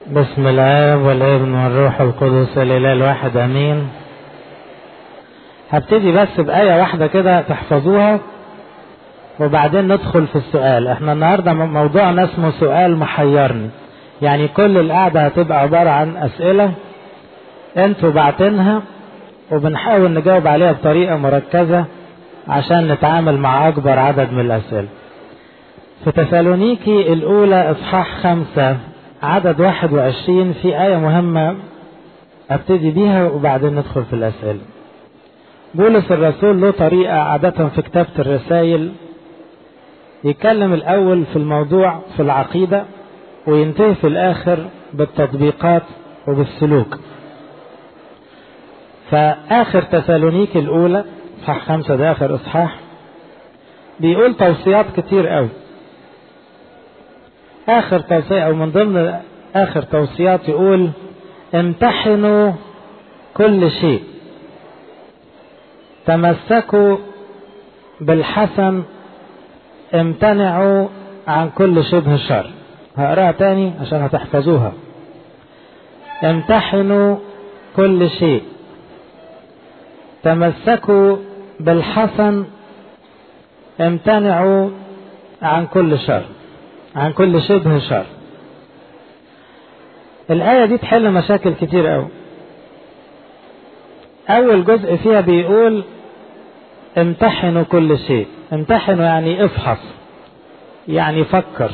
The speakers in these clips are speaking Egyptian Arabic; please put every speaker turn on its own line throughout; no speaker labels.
بسم الله والابن والروح القدس الاله الواحد امين هبتدي بس بآية واحدة كده تحفظوها وبعدين ندخل في السؤال احنا النهاردة موضوعنا اسمه سؤال محيرني يعني كل القعدة هتبقى عبارة عن اسئلة انتوا بعتنها وبنحاول نجاوب عليها بطريقة مركزة عشان نتعامل مع اكبر عدد من الاسئلة في تسالونيكي الاولى اصحاح خمسة عدد واحد وعشرين في آية مهمة أبتدي بيها وبعدين ندخل في الأسئلة بولس الرسول له طريقة عادة في كتابة الرسائل يتكلم الأول في الموضوع في العقيدة وينتهي في الآخر بالتطبيقات وبالسلوك فآخر تسالونيك الأولى إصحاح خمسة ده آخر إصحاح بيقول توصيات كتير قوي آخر توصية أو من ضمن آخر توصيات يقول امتحنوا كل شيء تمسكوا بالحسن امتنعوا عن كل شبه شر هقراها تاني عشان هتحفظوها امتحنوا كل شيء تمسكوا بالحسن امتنعوا عن كل شر عن كل شبه شر الآية دي تحل مشاكل كتير أوي أول جزء فيها بيقول امتحنوا كل شيء امتحنوا يعني افحص يعني فكر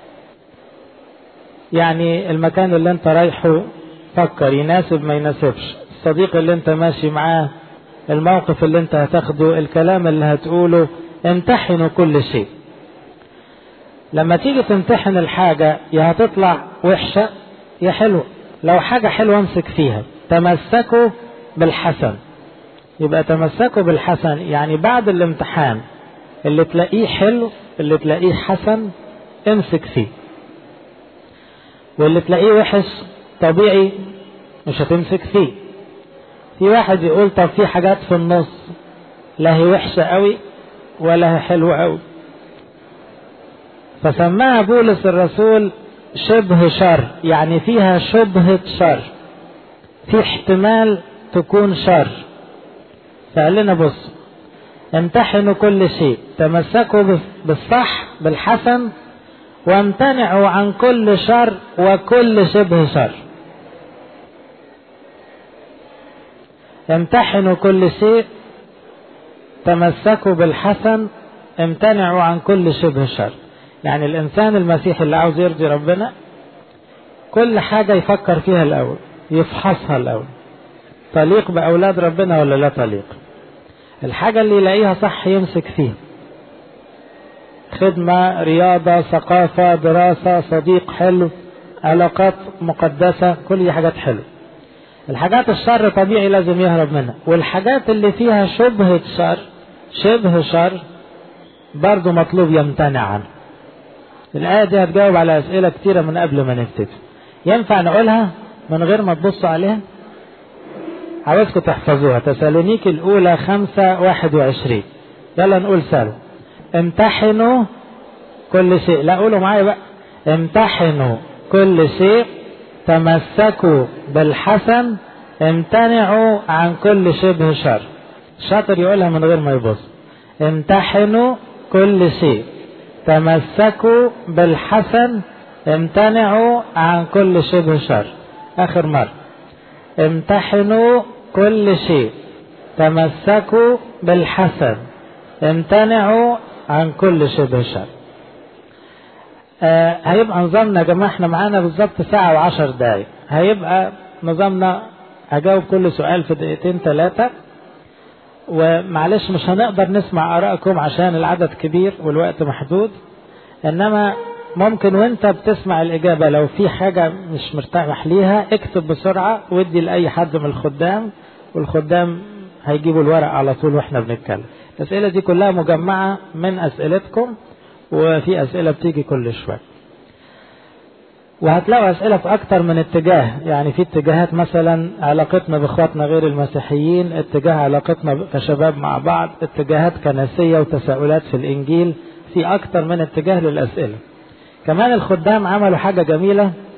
يعني المكان اللي انت رايحه فكر يناسب ما يناسبش الصديق اللي انت ماشي معاه الموقف اللي انت هتاخده الكلام اللي هتقوله امتحنوا كل شيء لما تيجي تمتحن الحاجة يا هتطلع وحشة يا حلوة لو حاجة حلوة امسك فيها تمسكوا بالحسن يبقى تمسكوا بالحسن يعني بعد الامتحان اللي تلاقيه حلو اللي تلاقيه حسن امسك فيه واللي تلاقيه وحش طبيعي مش هتمسك فيه في واحد يقول طب في حاجات في النص لا هي وحشة قوي ولا هي حلوة قوي فسماها بولس الرسول شبه شر يعني فيها شبهة شر في احتمال تكون شر فقال لنا بص امتحنوا كل شيء تمسكوا بالصح بالحسن وامتنعوا عن كل شر وكل شبه شر امتحنوا كل شيء تمسكوا بالحسن امتنعوا عن كل شبه شر يعني الإنسان المسيحي اللي عاوز يرضي ربنا كل حاجة يفكر فيها الأول يفحصها الأول تليق بأولاد ربنا ولا لا تليق الحاجة اللي يلاقيها صح يمسك فيها خدمة رياضة ثقافة دراسة صديق حلو علاقات مقدسة كل دي حاجات حلوة الحاجات الشر طبيعي لازم يهرب منها والحاجات اللي فيها شبهة شر شبه شر برضه مطلوب يمتنع عنها الآية دي هتجاوب على أسئلة كتيرة من قبل ما نبتدي ينفع نقولها من غير ما تبصوا عليها عاوزكم تحفظوها تسالونيك الأولى خمسة واحد وعشرين يلا نقول سالوا امتحنوا كل شيء لا قولوا معايا بقى امتحنوا كل شيء تمسكوا بالحسن امتنعوا عن كل شبه شر شاطر يقولها من غير ما يبص امتحنوا كل شيء تمسكوا بالحسن امتنعوا عن كل شبه شر اخر مرة امتحنوا كل شيء تمسكوا بالحسن امتنعوا عن كل شبه شر آه هيبقى نظامنا يا جماعة احنا معانا بالظبط ساعة وعشر دقايق هيبقى نظامنا هجاوب كل سؤال في دقيقتين ثلاثة ومعلش مش هنقدر نسمع آرائكم عشان العدد كبير والوقت محدود إنما ممكن وانت بتسمع الإجابة لو في حاجة مش مرتاح ليها اكتب بسرعة وادي لأي حد من الخدام والخدام هيجيبوا الورق على طول واحنا بنتكلم الأسئلة دي كلها مجمعة من أسئلتكم وفي أسئلة بتيجي كل شوية وهتلاقوا أسئلة في أكتر من اتجاه يعني في اتجاهات مثلا علاقتنا بإخواتنا غير المسيحيين اتجاه علاقتنا كشباب مع بعض اتجاهات كنسية وتساؤلات في الإنجيل في أكتر من اتجاه للأسئلة كمان الخدام عملوا حاجة جميلة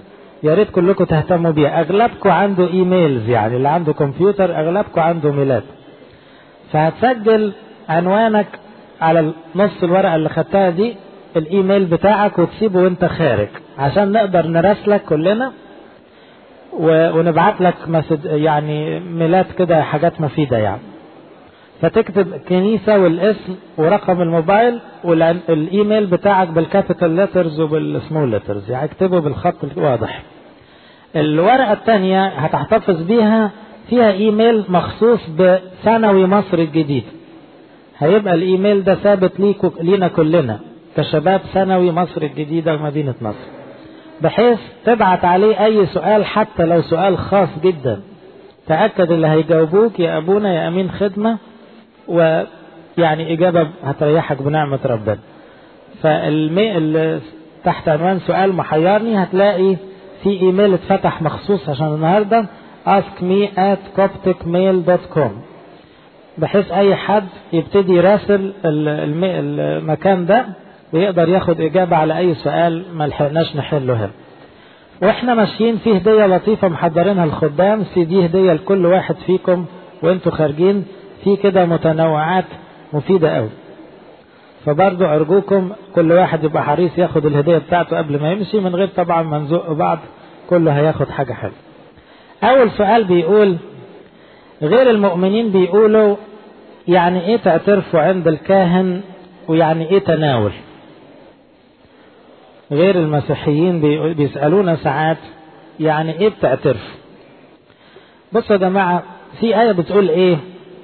يا ريت كلكم تهتموا بيها اغلبكم عنده ايميلز يعني اللي عنده كمبيوتر اغلبكم عنده ميلاد فهتسجل عنوانك على نص الورقه اللي خدتها دي الايميل بتاعك وتسيبه وانت خارج عشان نقدر نراسلك كلنا ونبعت لك مسج يعني ميلاد كده حاجات مفيده يعني فتكتب كنيسة والاسم ورقم الموبايل والايميل بتاعك بالكابيتال ليترز وبالسمول ليترز يعني اكتبه بالخط الواضح الورقة الثانية هتحتفظ بيها فيها ايميل مخصوص بثانوي مصر الجديد هيبقى الايميل ده ثابت ليكو لينا كلنا كشباب ثانوي مصر الجديدة ومدينة نصر بحيث تبعت عليه اي سؤال حتى لو سؤال خاص جدا تأكد اللي هيجاوبوك يا ابونا يا امين خدمة ويعني إجابة هتريحك بنعمة ربنا فالمي تحت عنوان سؤال محيرني هتلاقي في ايميل اتفتح مخصوص عشان النهارده ask me at copticmail.com بحيث اي حد يبتدي يراسل المكان ده ويقدر ياخد اجابه على اي سؤال ما لحقناش نحله هنا واحنا ماشيين في هديه لطيفه محضرينها الخدام سي دي هديه لكل واحد فيكم وانتوا خارجين في كده متنوعات مفيده قوي فبرضو ارجوكم كل واحد يبقى حريص ياخد الهديه بتاعته قبل ما يمشي من غير طبعا ما نزق بعض كله هياخد حاجه حلوه اول سؤال بيقول غير المؤمنين بيقولوا يعني ايه تعترفوا عند الكاهن ويعني ايه تناول غير المسيحيين بيسألونا ساعات يعني ايه بتعترف بصوا يا جماعة في آية بتقول ايه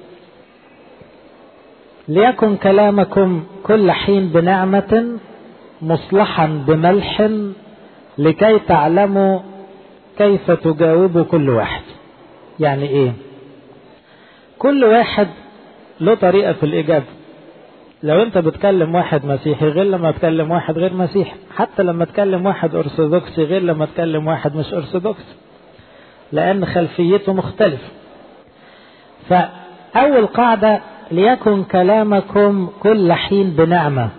ليكن كلامكم كل حين بنعمة مصلحا بملح لكي تعلموا كيف تجاوبوا كل واحد يعني ايه كل واحد له طريقة في الإجابة لو انت بتكلم واحد مسيحي غير لما تكلم واحد غير مسيحي حتى لما تكلم واحد ارثوذكسي غير لما تكلم واحد مش ارثوذكسي لان خلفيته مختلفة فاول قاعدة ليكن كلامكم كل حين بنعمة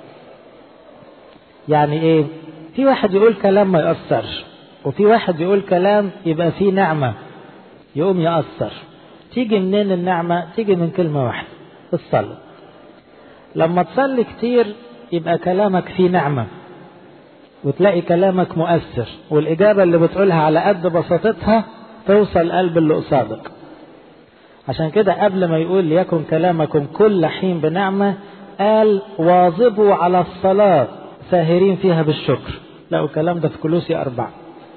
يعني ايه في واحد يقول كلام ما يأثرش وفي واحد يقول كلام يبقى فيه نعمة يقوم يأثر تيجي منين النعمة تيجي من كلمة واحدة الصلاة لما تصلي كتير يبقى كلامك فيه نعمة وتلاقي كلامك مؤثر والإجابة اللي بتقولها على قد بساطتها توصل قلب اللي قصادك عشان كده قبل ما يقول ليكن كلامكم كل حين بنعمة قال واظبوا على الصلاة ساهرين فيها بالشكر لا الكلام ده في كلوسي أربعة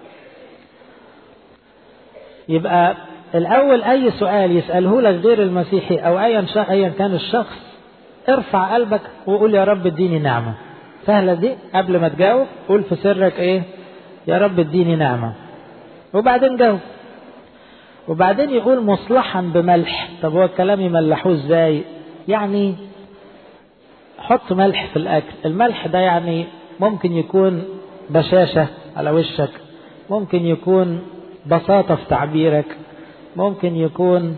يبقى الأول أي سؤال يسأله لك غير المسيحي أو أيا أيا كان الشخص ارفع قلبك وقول يا رب اديني نعمة سهلة دي قبل ما تجاوب قول في سرك ايه يا رب اديني نعمة وبعدين جاوب وبعدين يقول مصلحا بملح طب هو الكلام يملحوه ازاي يعني حط ملح في الاكل الملح ده يعني ممكن يكون بشاشة على وشك ممكن يكون بساطة في تعبيرك ممكن يكون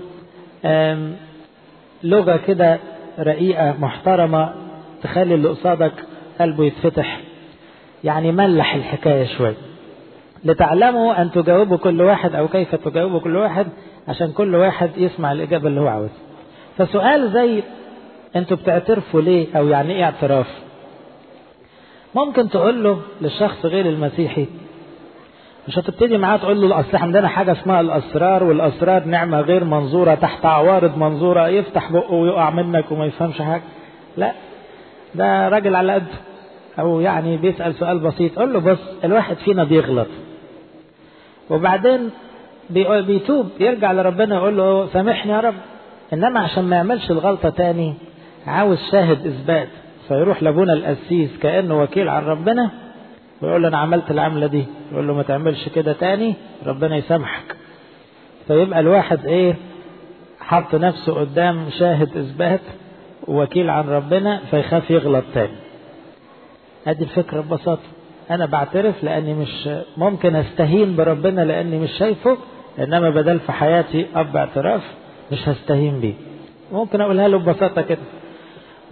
لغة كده رقيقة محترمة تخلي اللي قصادك قلبه يتفتح يعني ملح الحكاية شوي لتعلموا أن تجاوبوا كل واحد أو كيف تجاوبوا كل واحد عشان كل واحد يسمع الإجابة اللي هو عاوزها فسؤال زي أنتوا بتعترفوا ليه أو يعني إيه اعتراف ممكن تقول له للشخص غير المسيحي مش هتبتدي معاه تقول له اصل عندنا حاجه اسمها الاسرار والاسرار نعمه غير منظوره تحت عوارض منظوره يفتح بقه ويقع منك وما يفهمش حاجه لا ده راجل على قد او يعني بيسال سؤال بسيط قول له بص الواحد فينا بيغلط وبعدين بيتوب يرجع لربنا يقول له سامحني يا رب انما عشان ما يعملش الغلطه تاني عاوز شاهد اثبات فيروح لابونا القسيس كانه وكيل عن ربنا ويقول له انا عملت العمله دي يقول له ما تعملش كده تاني ربنا يسامحك فيبقى الواحد ايه حط نفسه قدام شاهد اثبات ووكيل عن ربنا فيخاف يغلط تاني ادي الفكره ببساطه انا بعترف لاني مش ممكن استهين بربنا لاني مش شايفه انما بدل في حياتي اب اعتراف مش هستهين بيه ممكن اقولها له ببساطه كده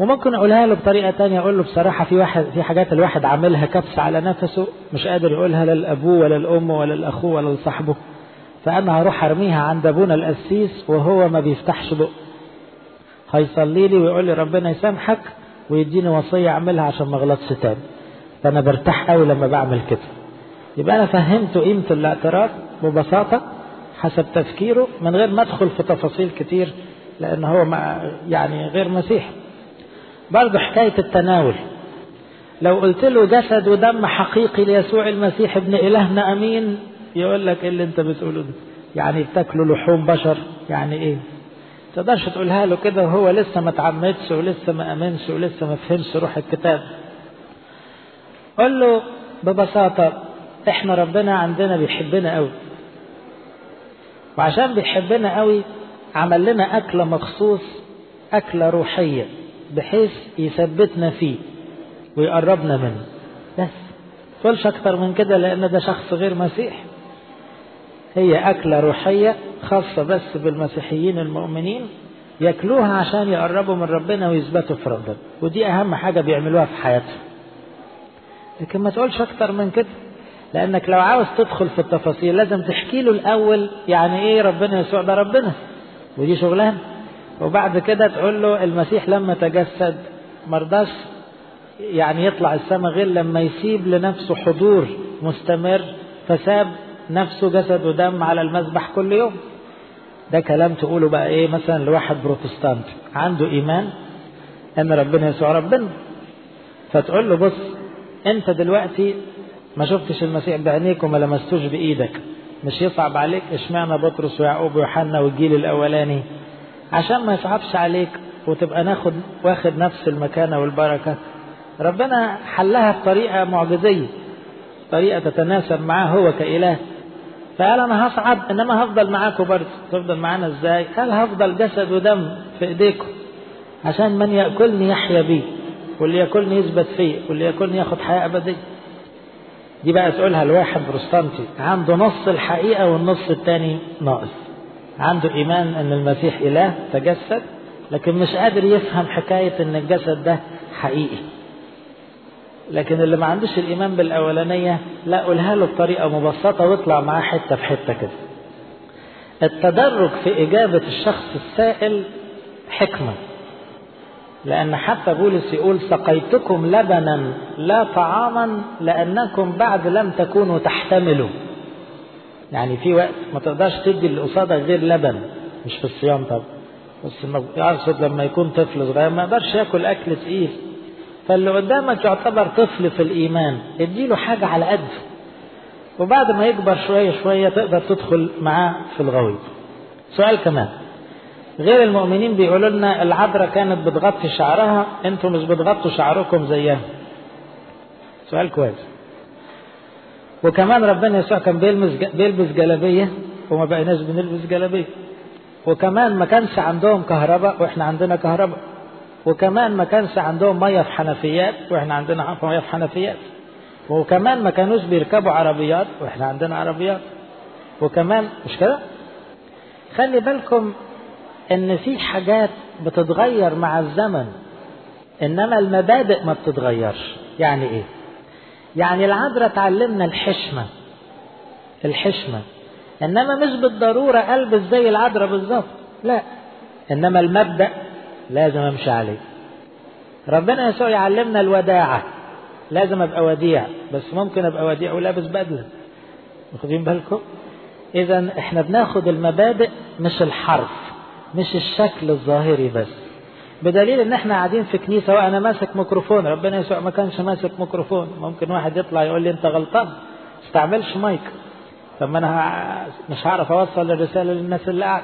وممكن اقولها له بطريقه تانية اقول له بصراحه في واحد في حاجات الواحد عاملها كبس على نفسه مش قادر يقولها لا لابوه ولا الام ولا الاخوه ولا لصاحبه فانا هروح ارميها عند ابونا القسيس وهو ما بيفتحش بقه هيصلي لي ويقول لي ربنا يسامحك ويديني وصيه اعملها عشان ما اغلطش تاني فانا برتاح قوي لما بعمل كده يبقى انا فهمته قيمه الاعتراف ببساطه حسب تفكيره من غير ما ادخل في تفاصيل كتير لان هو ما يعني غير مسيحي برضه حكايه التناول لو قلت له جسد ودم حقيقي ليسوع المسيح ابن الهنا امين يقول لك ايه اللي انت بتقوله ده يعني بتاكلوا لحوم بشر يعني ايه تقدرش تقولها له كده وهو لسه ما تعمدش ولسه ما امنش ولسه ما فهمش روح الكتاب قول له ببساطة احنا ربنا عندنا بيحبنا قوي وعشان بيحبنا قوي عمل لنا أكلة مخصوص أكلة روحية بحيث يثبتنا فيه ويقربنا منه بس تقولش أكتر من كده لأن ده شخص غير مسيح هي أكلة روحية خاصة بس بالمسيحيين المؤمنين ياكلوها عشان يقربوا من ربنا ويثبتوا في ربنا ودي أهم حاجة بيعملوها في حياتهم لكن ما تقولش أكتر من كده لأنك لو عاوز تدخل في التفاصيل لازم تحكي له الأول يعني إيه ربنا يسوع ده ربنا ودي شغلانة وبعد كده تقول له المسيح لما تجسد مرضاش يعني يطلع السماء غير لما يسيب لنفسه حضور مستمر فساب نفسه جسد ودم على المذبح كل يوم ده كلام تقوله بقى ايه مثلا لواحد بروتستانت عنده ايمان ان ربنا يسوع ربنا فتقول له بص انت دلوقتي ما شفتش المسيح بعينيك وما لمستوش بايدك مش يصعب عليك اشمعنى بطرس ويعقوب ويوحنا والجيل الاولاني عشان ما يصعبش عليك وتبقى ناخد واخد نفس المكانه والبركه ربنا حلها بطريقه معجزيه طريقه تتناسب معاه هو كاله فقال انا هصعد انما هفضل معاكم برضه تفضل معانا ازاي قال هفضل جسد ودم في ايديكم عشان من ياكلني يحيا بي واللي ياكلني يثبت فيه واللي ياكلني ياخد حياه ابديه دي بقى تقولها لواحد بروستانتي عنده نص الحقيقة والنص التاني ناقص عنده إيمان أن المسيح إله تجسد لكن مش قادر يفهم حكاية أن الجسد ده حقيقي لكن اللي ما عندوش الإيمان بالأولانية لا قولها له بطريقة مبسطة واطلع معاه حتة في حتة كده التدرج في إجابة الشخص السائل حكمة لأن حتى بولس يقول سقيتكم لبنا لا طعاما لأنكم بعد لم تكونوا تحتملوا يعني في وقت ما تقدرش تدي اللي قصادك غير لبن مش في الصيام طبعا بس يقصد لما يكون طفل صغير ما يقدرش ياكل أكل تقيل فاللي قدامك يعتبر طفل في الإيمان اديله حاجة على قده وبعد ما يكبر شوية شوية تقدر تدخل معاه في الغويط سؤال كمان غير المؤمنين بيقولوا لنا العذراء كانت بتغطي شعرها انتم مش بتغطوا شعركم زيها سؤال كويس وكمان ربنا يسوع كان بيلبس بيلبس جلابيه وما بقيناش بنلبس جلابيه وكمان ما كانش عندهم كهرباء واحنا عندنا كهرباء وكمان ما كانش عندهم ميه في حنفيات واحنا عندنا ميه في حنفيات وكمان ما كانوش بيركبوا عربيات واحنا عندنا عربيات وكمان مش كده خلي بالكم ان في حاجات بتتغير مع الزمن انما المبادئ ما بتتغيرش يعني ايه يعني العذراء تعلمنا الحشمة الحشمة انما مش بالضرورة البس زي العذراء بالظبط لا انما المبدأ لازم امشي عليه ربنا يسوع يعلمنا الوداعة لازم ابقى وديع بس ممكن ابقى وديع ولابس بدلة واخدين بالكم اذا احنا بناخد المبادئ مش الحرف مش الشكل الظاهري بس بدليل ان احنا قاعدين في كنيسه وانا ماسك ميكروفون ربنا يسوع ما كانش ماسك ميكروفون ممكن واحد يطلع يقول لي انت غلطان ما تستعملش مايك طب ما انا مش هعرف اوصل الرساله للناس اللي قاعده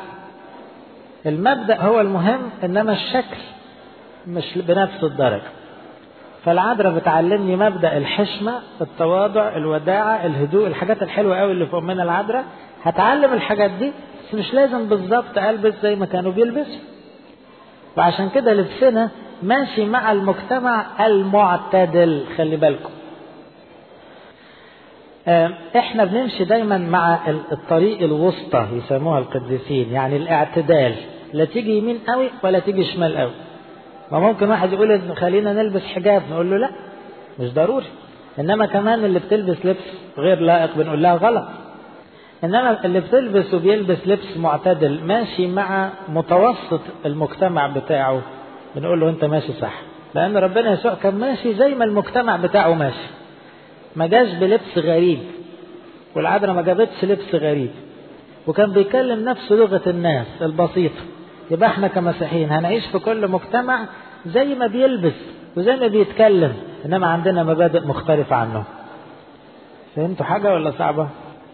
المبدا هو المهم انما الشكل مش بنفس الدرجه فالعذراء بتعلمني مبدا الحشمه التواضع الوداعه الهدوء الحاجات الحلوه قوي اللي في امنا العذراء هتعلم الحاجات دي بس مش لازم بالظبط البس زي ما كانوا بيلبسوا وعشان كده لبسنا ماشي مع المجتمع المعتدل خلي بالكم احنا بنمشي دايما مع الطريق الوسطى يسموها القديسين يعني الاعتدال لا تيجي يمين قوي ولا تيجي شمال قوي ما ممكن واحد يقول إن خلينا نلبس حجاب نقول له لا مش ضروري انما كمان اللي بتلبس لبس غير لائق بنقول لها غلط انما اللي بتلبس وبيلبس لبس معتدل ماشي مع متوسط المجتمع بتاعه بنقول له انت ماشي صح لان ربنا يسوع كان ماشي زي ما المجتمع بتاعه ماشي ما جاش بلبس غريب والعذراء ما جابتش لبس غريب وكان بيكلم نفس لغة الناس البسيطة يبقى احنا كمسيحيين هنعيش في كل مجتمع زي ما بيلبس وزي ما بيتكلم انما عندنا مبادئ مختلفة عنه فهمتوا حاجة ولا صعبة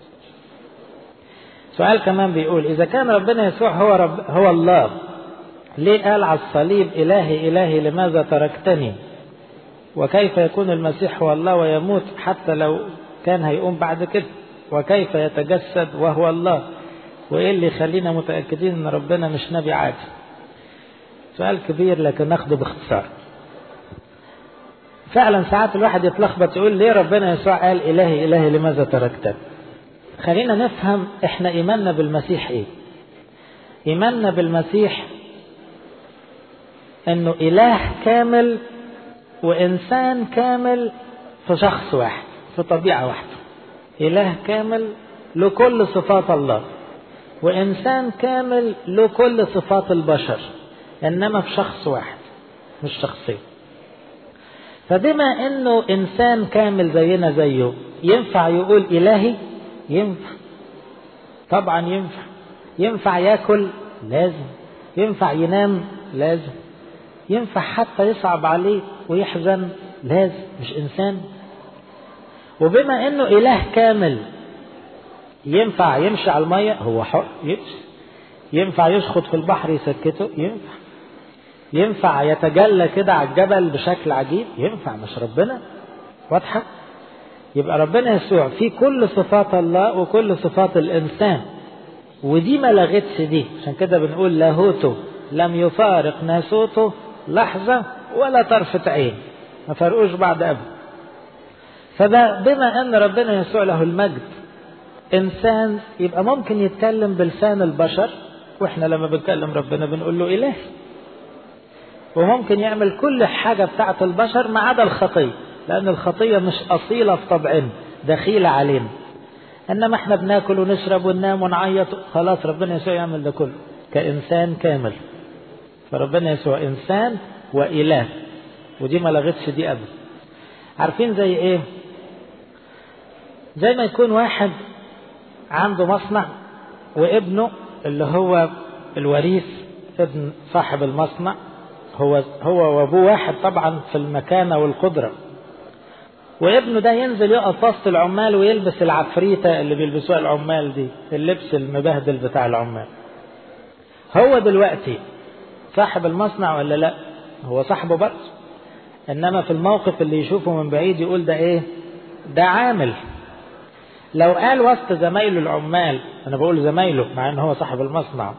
سؤال كمان بيقول إذا كان ربنا يسوع هو رب هو الله ليه قال على الصليب إلهي إلهي لماذا تركتني وكيف يكون المسيح هو الله ويموت حتى لو كان هيقوم بعد كده وكيف يتجسد وهو الله وإيه اللي يخلينا متأكدين أن ربنا مش نبي عادي سؤال كبير لكن ناخده باختصار فعلا ساعات الواحد يتلخبط يقول ليه ربنا يسوع قال إلهي إلهي لماذا تركتني خلينا نفهم احنا ايماننا بالمسيح ايه ايماننا بالمسيح انه اله كامل وانسان كامل في شخص واحد في طبيعة واحدة اله كامل لكل صفات الله وانسان كامل لكل صفات البشر انما في شخص واحد مش شخصين فبما انه انسان كامل زينا زيه ينفع يقول الهي ينفع طبعا ينفع ينفع ياكل لازم ينفع ينام لازم ينفع حتى يصعب عليه ويحزن لازم مش انسان وبما انه اله كامل ينفع يمشي على الميه هو حر يمشي ينفع يشخط في البحر يسكته ينفع ينفع يتجلى كده على الجبل بشكل عجيب ينفع مش ربنا واضحه يبقى ربنا يسوع في كل صفات الله وكل صفات الإنسان ودي ما لغتش دي عشان كده بنقول لاهوته لم يفارق ناسوته لحظة ولا طرفة عين ما فرقوش بعد أبدا فده بما أن ربنا يسوع له المجد إنسان يبقى ممكن يتكلم بلسان البشر وإحنا لما بنكلم ربنا بنقول له إله وممكن يعمل كل حاجة بتاعت البشر ما عدا الخطية لأن الخطية مش أصيلة في طبعنا دخيلة علينا إنما إحنا بناكل ونشرب وننام ونعيط خلاص ربنا يسوع يعمل ده كله كإنسان كامل فربنا يسوع إنسان وإله ودي ما لغتش دي أبدا عارفين زي إيه زي ما يكون واحد عنده مصنع وابنه اللي هو الوريث ابن صاحب المصنع هو هو وابوه واحد طبعا في المكانه والقدره وابنه ده ينزل يقف وسط العمال ويلبس العفريته اللي بيلبسوها العمال دي اللبس المبهدل بتاع العمال هو دلوقتي صاحب المصنع ولا لا هو صاحبه برضه انما في الموقف اللي يشوفه من بعيد يقول ده ايه ده عامل لو قال وسط زمايله العمال انا بقول زمايله مع ان هو صاحب المصنع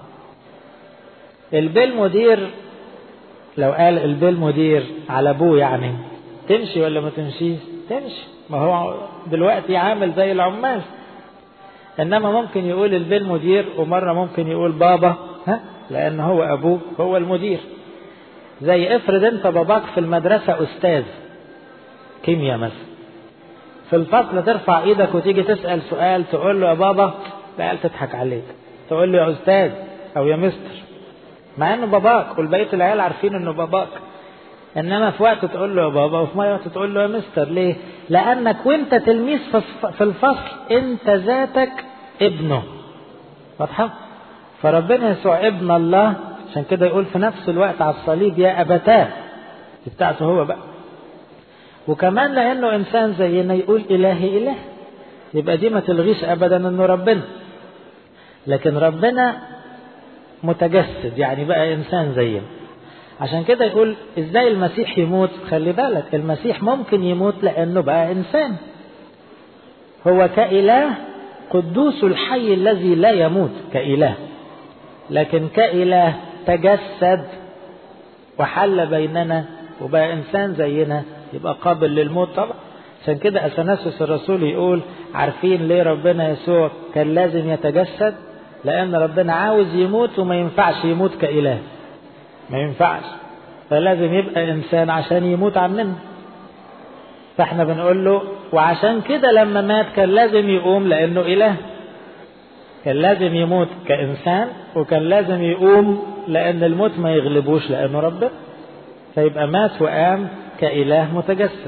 البيل مدير لو قال البيل مدير على ابوه يعني تمشي ولا ما تمشيش تمشي ما هو دلوقتي عامل زي العمال انما ممكن يقول البيل مدير ومره ممكن يقول بابا ها لان هو ابوه هو المدير زي افرض انت باباك في المدرسه استاذ كيمياء مثلا في الفصل ترفع ايدك وتيجي تسال سؤال تقول له يا بابا العيال تضحك عليك تقول له يا استاذ او يا مستر مع انه باباك والبقيه العيال عارفين انه باباك انما في وقت تقول له يا بابا وفي وقت تقول له يا مستر ليه لانك وانت تلميذ في الفصل انت ذاتك ابنه واضحه فربنا يسوع ابن الله عشان كده يقول في نفس الوقت على الصليب يا ابتاه دي بتاعته هو بقى وكمان لانه انسان زينا يقول الهي اله يبقى دي ما تلغيش ابدا انه ربنا لكن ربنا متجسد يعني بقى انسان زينا عشان كده يقول ازاي المسيح يموت خلي بالك المسيح ممكن يموت لانه بقى انسان هو كاله قدوس الحي الذي لا يموت كاله لكن كاله تجسد وحل بيننا وبقى انسان زينا يبقى قابل للموت طبعا عشان كده اثناسوس الرسول يقول عارفين ليه ربنا يسوع كان لازم يتجسد لان ربنا عاوز يموت وما ينفعش يموت كاله ما ينفعش فلازم يبقى إنسان عشان يموت عننا فاحنا بنقول له وعشان كده لما مات كان لازم يقوم لأنه إله كان لازم يموت كإنسان وكان لازم يقوم لأن الموت ما يغلبوش لأنه ربنا فيبقى مات وقام كإله متجسد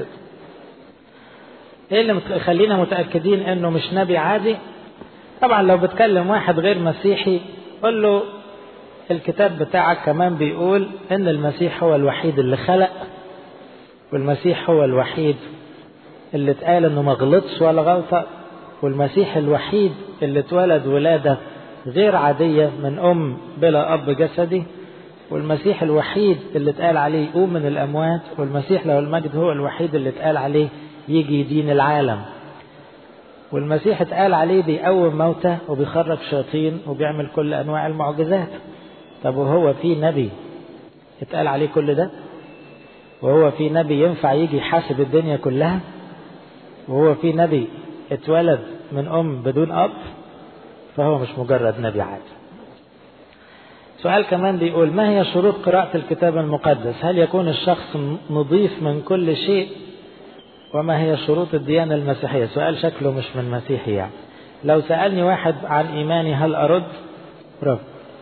ايه اللي يخلينا متأكدين انه مش نبي عادي طبعا لو بتكلم واحد غير مسيحي قل له الكتاب بتاعك كمان بيقول ان المسيح هو الوحيد اللي خلق والمسيح هو الوحيد اللي اتقال انه ما غلطش ولا غلطة والمسيح الوحيد اللي اتولد ولادة غير عادية من ام بلا اب جسدي والمسيح الوحيد اللي اتقال عليه يقوم من الاموات والمسيح له المجد هو الوحيد اللي اتقال عليه يجي يدين العالم والمسيح اتقال عليه بيقوم موتى وبيخرج شياطين وبيعمل كل انواع المعجزات طب وهو في نبي اتقال عليه كل ده وهو في نبي ينفع يجي يحاسب الدنيا كلها وهو في نبي اتولد من ام بدون اب فهو مش مجرد نبي عادي سؤال كمان بيقول ما هي شروط قراءة الكتاب المقدس هل يكون الشخص نظيف من كل شيء وما هي شروط الديانة المسيحية سؤال شكله مش من مسيحي يعني لو سألني واحد عن إيماني هل أرد برافو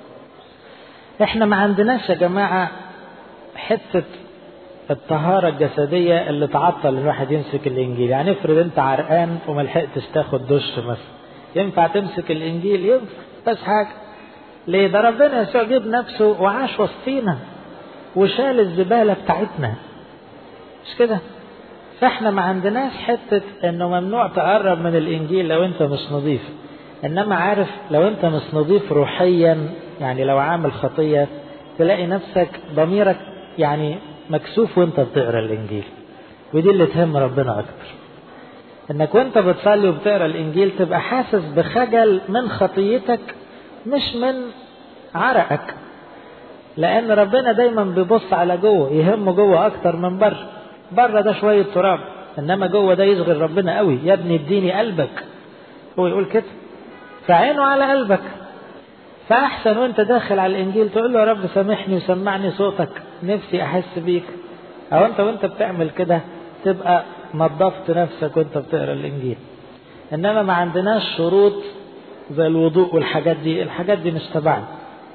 احنا ما عندناش يا جماعة حتة الطهارة الجسدية اللي تعطل الواحد يمسك الإنجيل يعني افرض أنت عرقان وما لحقتش تاخد دش مثلا ينفع تمسك الإنجيل ينفع بس حاجة ليه ده ربنا يسوع جيب نفسه وعاش وسطينا وشال الزبالة بتاعتنا مش كده فاحنا ما عندناش حتة انه ممنوع تقرب من الانجيل لو انت مش نظيف انما عارف لو انت مش نظيف روحيا يعني لو عامل خطية تلاقي نفسك ضميرك يعني مكسوف وانت بتقرا الانجيل ودي اللي تهم ربنا اكتر انك وانت بتصلي وبتقرا الانجيل تبقى حاسس بخجل من خطيتك مش من عرقك لان ربنا دايما بيبص على جوه يهمه جوه اكتر من بره بره ده شوية تراب انما جوه ده يشغل ربنا قوي يا ابني اديني قلبك هو يقول كده فعينه على قلبك فاحسن وانت داخل على الانجيل تقول له يا رب سامحني وسمعني صوتك نفسي احس بيك او انت وانت بتعمل كده تبقى نظفت نفسك وانت بتقرا الانجيل انما ما عندناش شروط زي الوضوء والحاجات دي الحاجات دي مش تبعنا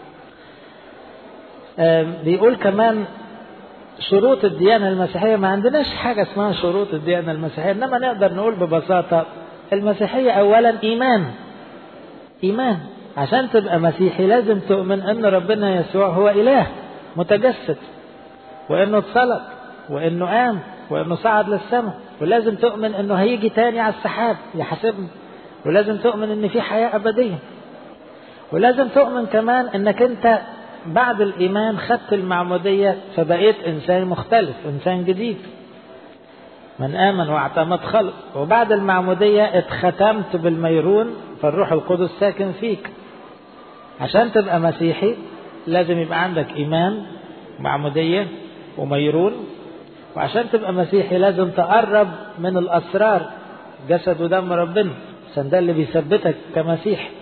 بيقول كمان شروط الديانة المسيحية ما عندناش حاجة اسمها شروط الديانة المسيحية إنما نقدر نقول ببساطة المسيحية أولا إيمان إيمان عشان تبقى مسيحي لازم تؤمن أن ربنا يسوع هو إله متجسد وأنه اتصلب وأنه قام وأنه صعد للسماء ولازم تؤمن أنه هيجي تاني على السحاب يحاسبنا ولازم تؤمن أن في حياة أبدية ولازم تؤمن كمان أنك أنت بعد الإيمان خدت المعمودية فبقيت إنسان مختلف إنسان جديد من آمن واعتمد خلق وبعد المعمودية اتختمت بالميرون فالروح القدس ساكن فيك عشان تبقى مسيحي لازم يبقى عندك إيمان معمودية وميرون وعشان تبقى مسيحي لازم تقرب من الأسرار جسد ودم ربنا عشان ده اللي بيثبتك كمسيح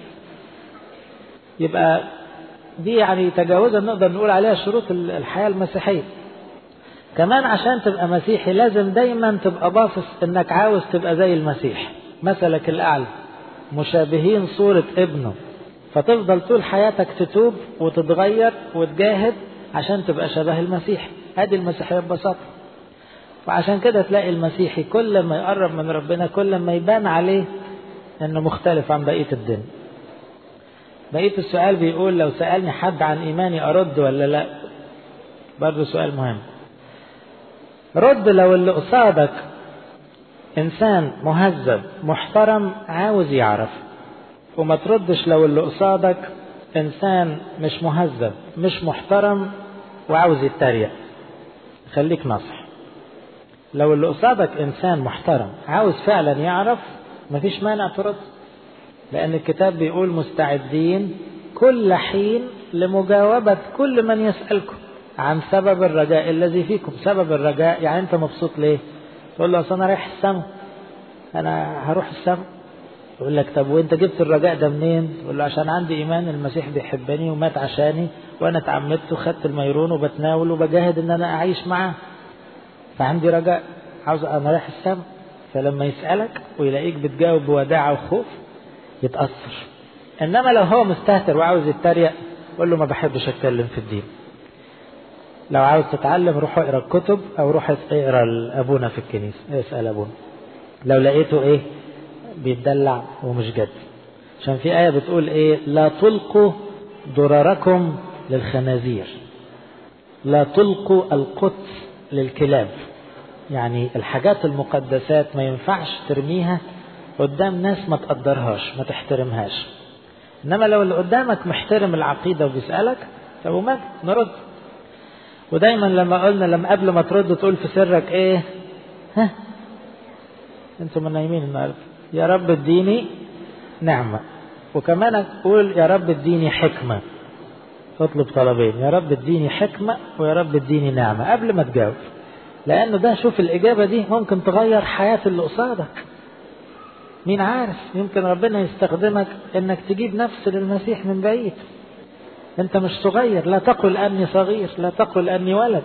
يبقى دي يعني تجاوزا نقدر نقول عليها شروط الحياة المسيحية كمان عشان تبقى مسيحي لازم دايما تبقى باصص انك عاوز تبقى زي المسيح مثلك الاعلى مشابهين صورة ابنه فتفضل طول حياتك تتوب وتتغير وتجاهد عشان تبقى شبه المسيح هذه المسيحية ببساطة وعشان كده تلاقي المسيحي كل ما يقرب من ربنا كل ما يبان عليه انه مختلف عن بقية الدنيا بقية السؤال بيقول لو سألني حد عن إيماني أرد ولا لا برضه سؤال مهم رد لو اللي قصادك إنسان مهذب محترم عاوز يعرف وما تردش لو اللي قصادك إنسان مش مهذب مش محترم وعاوز يتريق خليك نصح لو اللي قصادك إنسان محترم عاوز فعلا يعرف مفيش مانع ترد لأن الكتاب بيقول مستعدين كل حين لمجاوبة كل من يسألكم عن سبب الرجاء الذي فيكم سبب الرجاء يعني أنت مبسوط ليه تقول له أصل أنا رايح السماء أنا هروح السماء يقول لك طب وانت جبت الرجاء ده منين تقول له عشان عندي ايمان المسيح بيحبني ومات عشاني وانا اتعمدت وخدت الميرون وبتناول وبجاهد ان انا اعيش معاه فعندي رجاء عاوز انا رايح السما فلما يسالك ويلاقيك بتجاوب بوداعه وخوف يتاثر انما لو هو مستهتر وعاوز يتريق قول له ما بحبش اتكلم في الدين لو عاوز تتعلم روح اقرا الكتب او روح اقرا ابونا في الكنيسه اسال ابونا لو لقيته ايه بيتدلع ومش جد عشان في آية بتقول إيه لا تلقوا ضرركم للخنازير لا تلقوا القدس للكلاب يعني الحاجات المقدسات ما ينفعش ترميها قدام ناس ما تقدرهاش ما تحترمهاش إنما لو اللي قدامك محترم العقيدة وبيسألك طب وما نرد ودايما لما قلنا لما قبل ما ترد تقول في سرك ايه ها انتم نايمين النهارده يا رب اديني نعمة وكمان أقول يا رب اديني حكمة اطلب طلبين يا رب اديني حكمة ويا رب اديني نعمة قبل ما تجاوب لأنه ده شوف الإجابة دي ممكن تغير حياة اللي قصادك مين عارف يمكن ربنا يستخدمك انك تجيب نفس للمسيح من بعيد انت مش صغير لا تقل اني صغير لا تقل اني ولد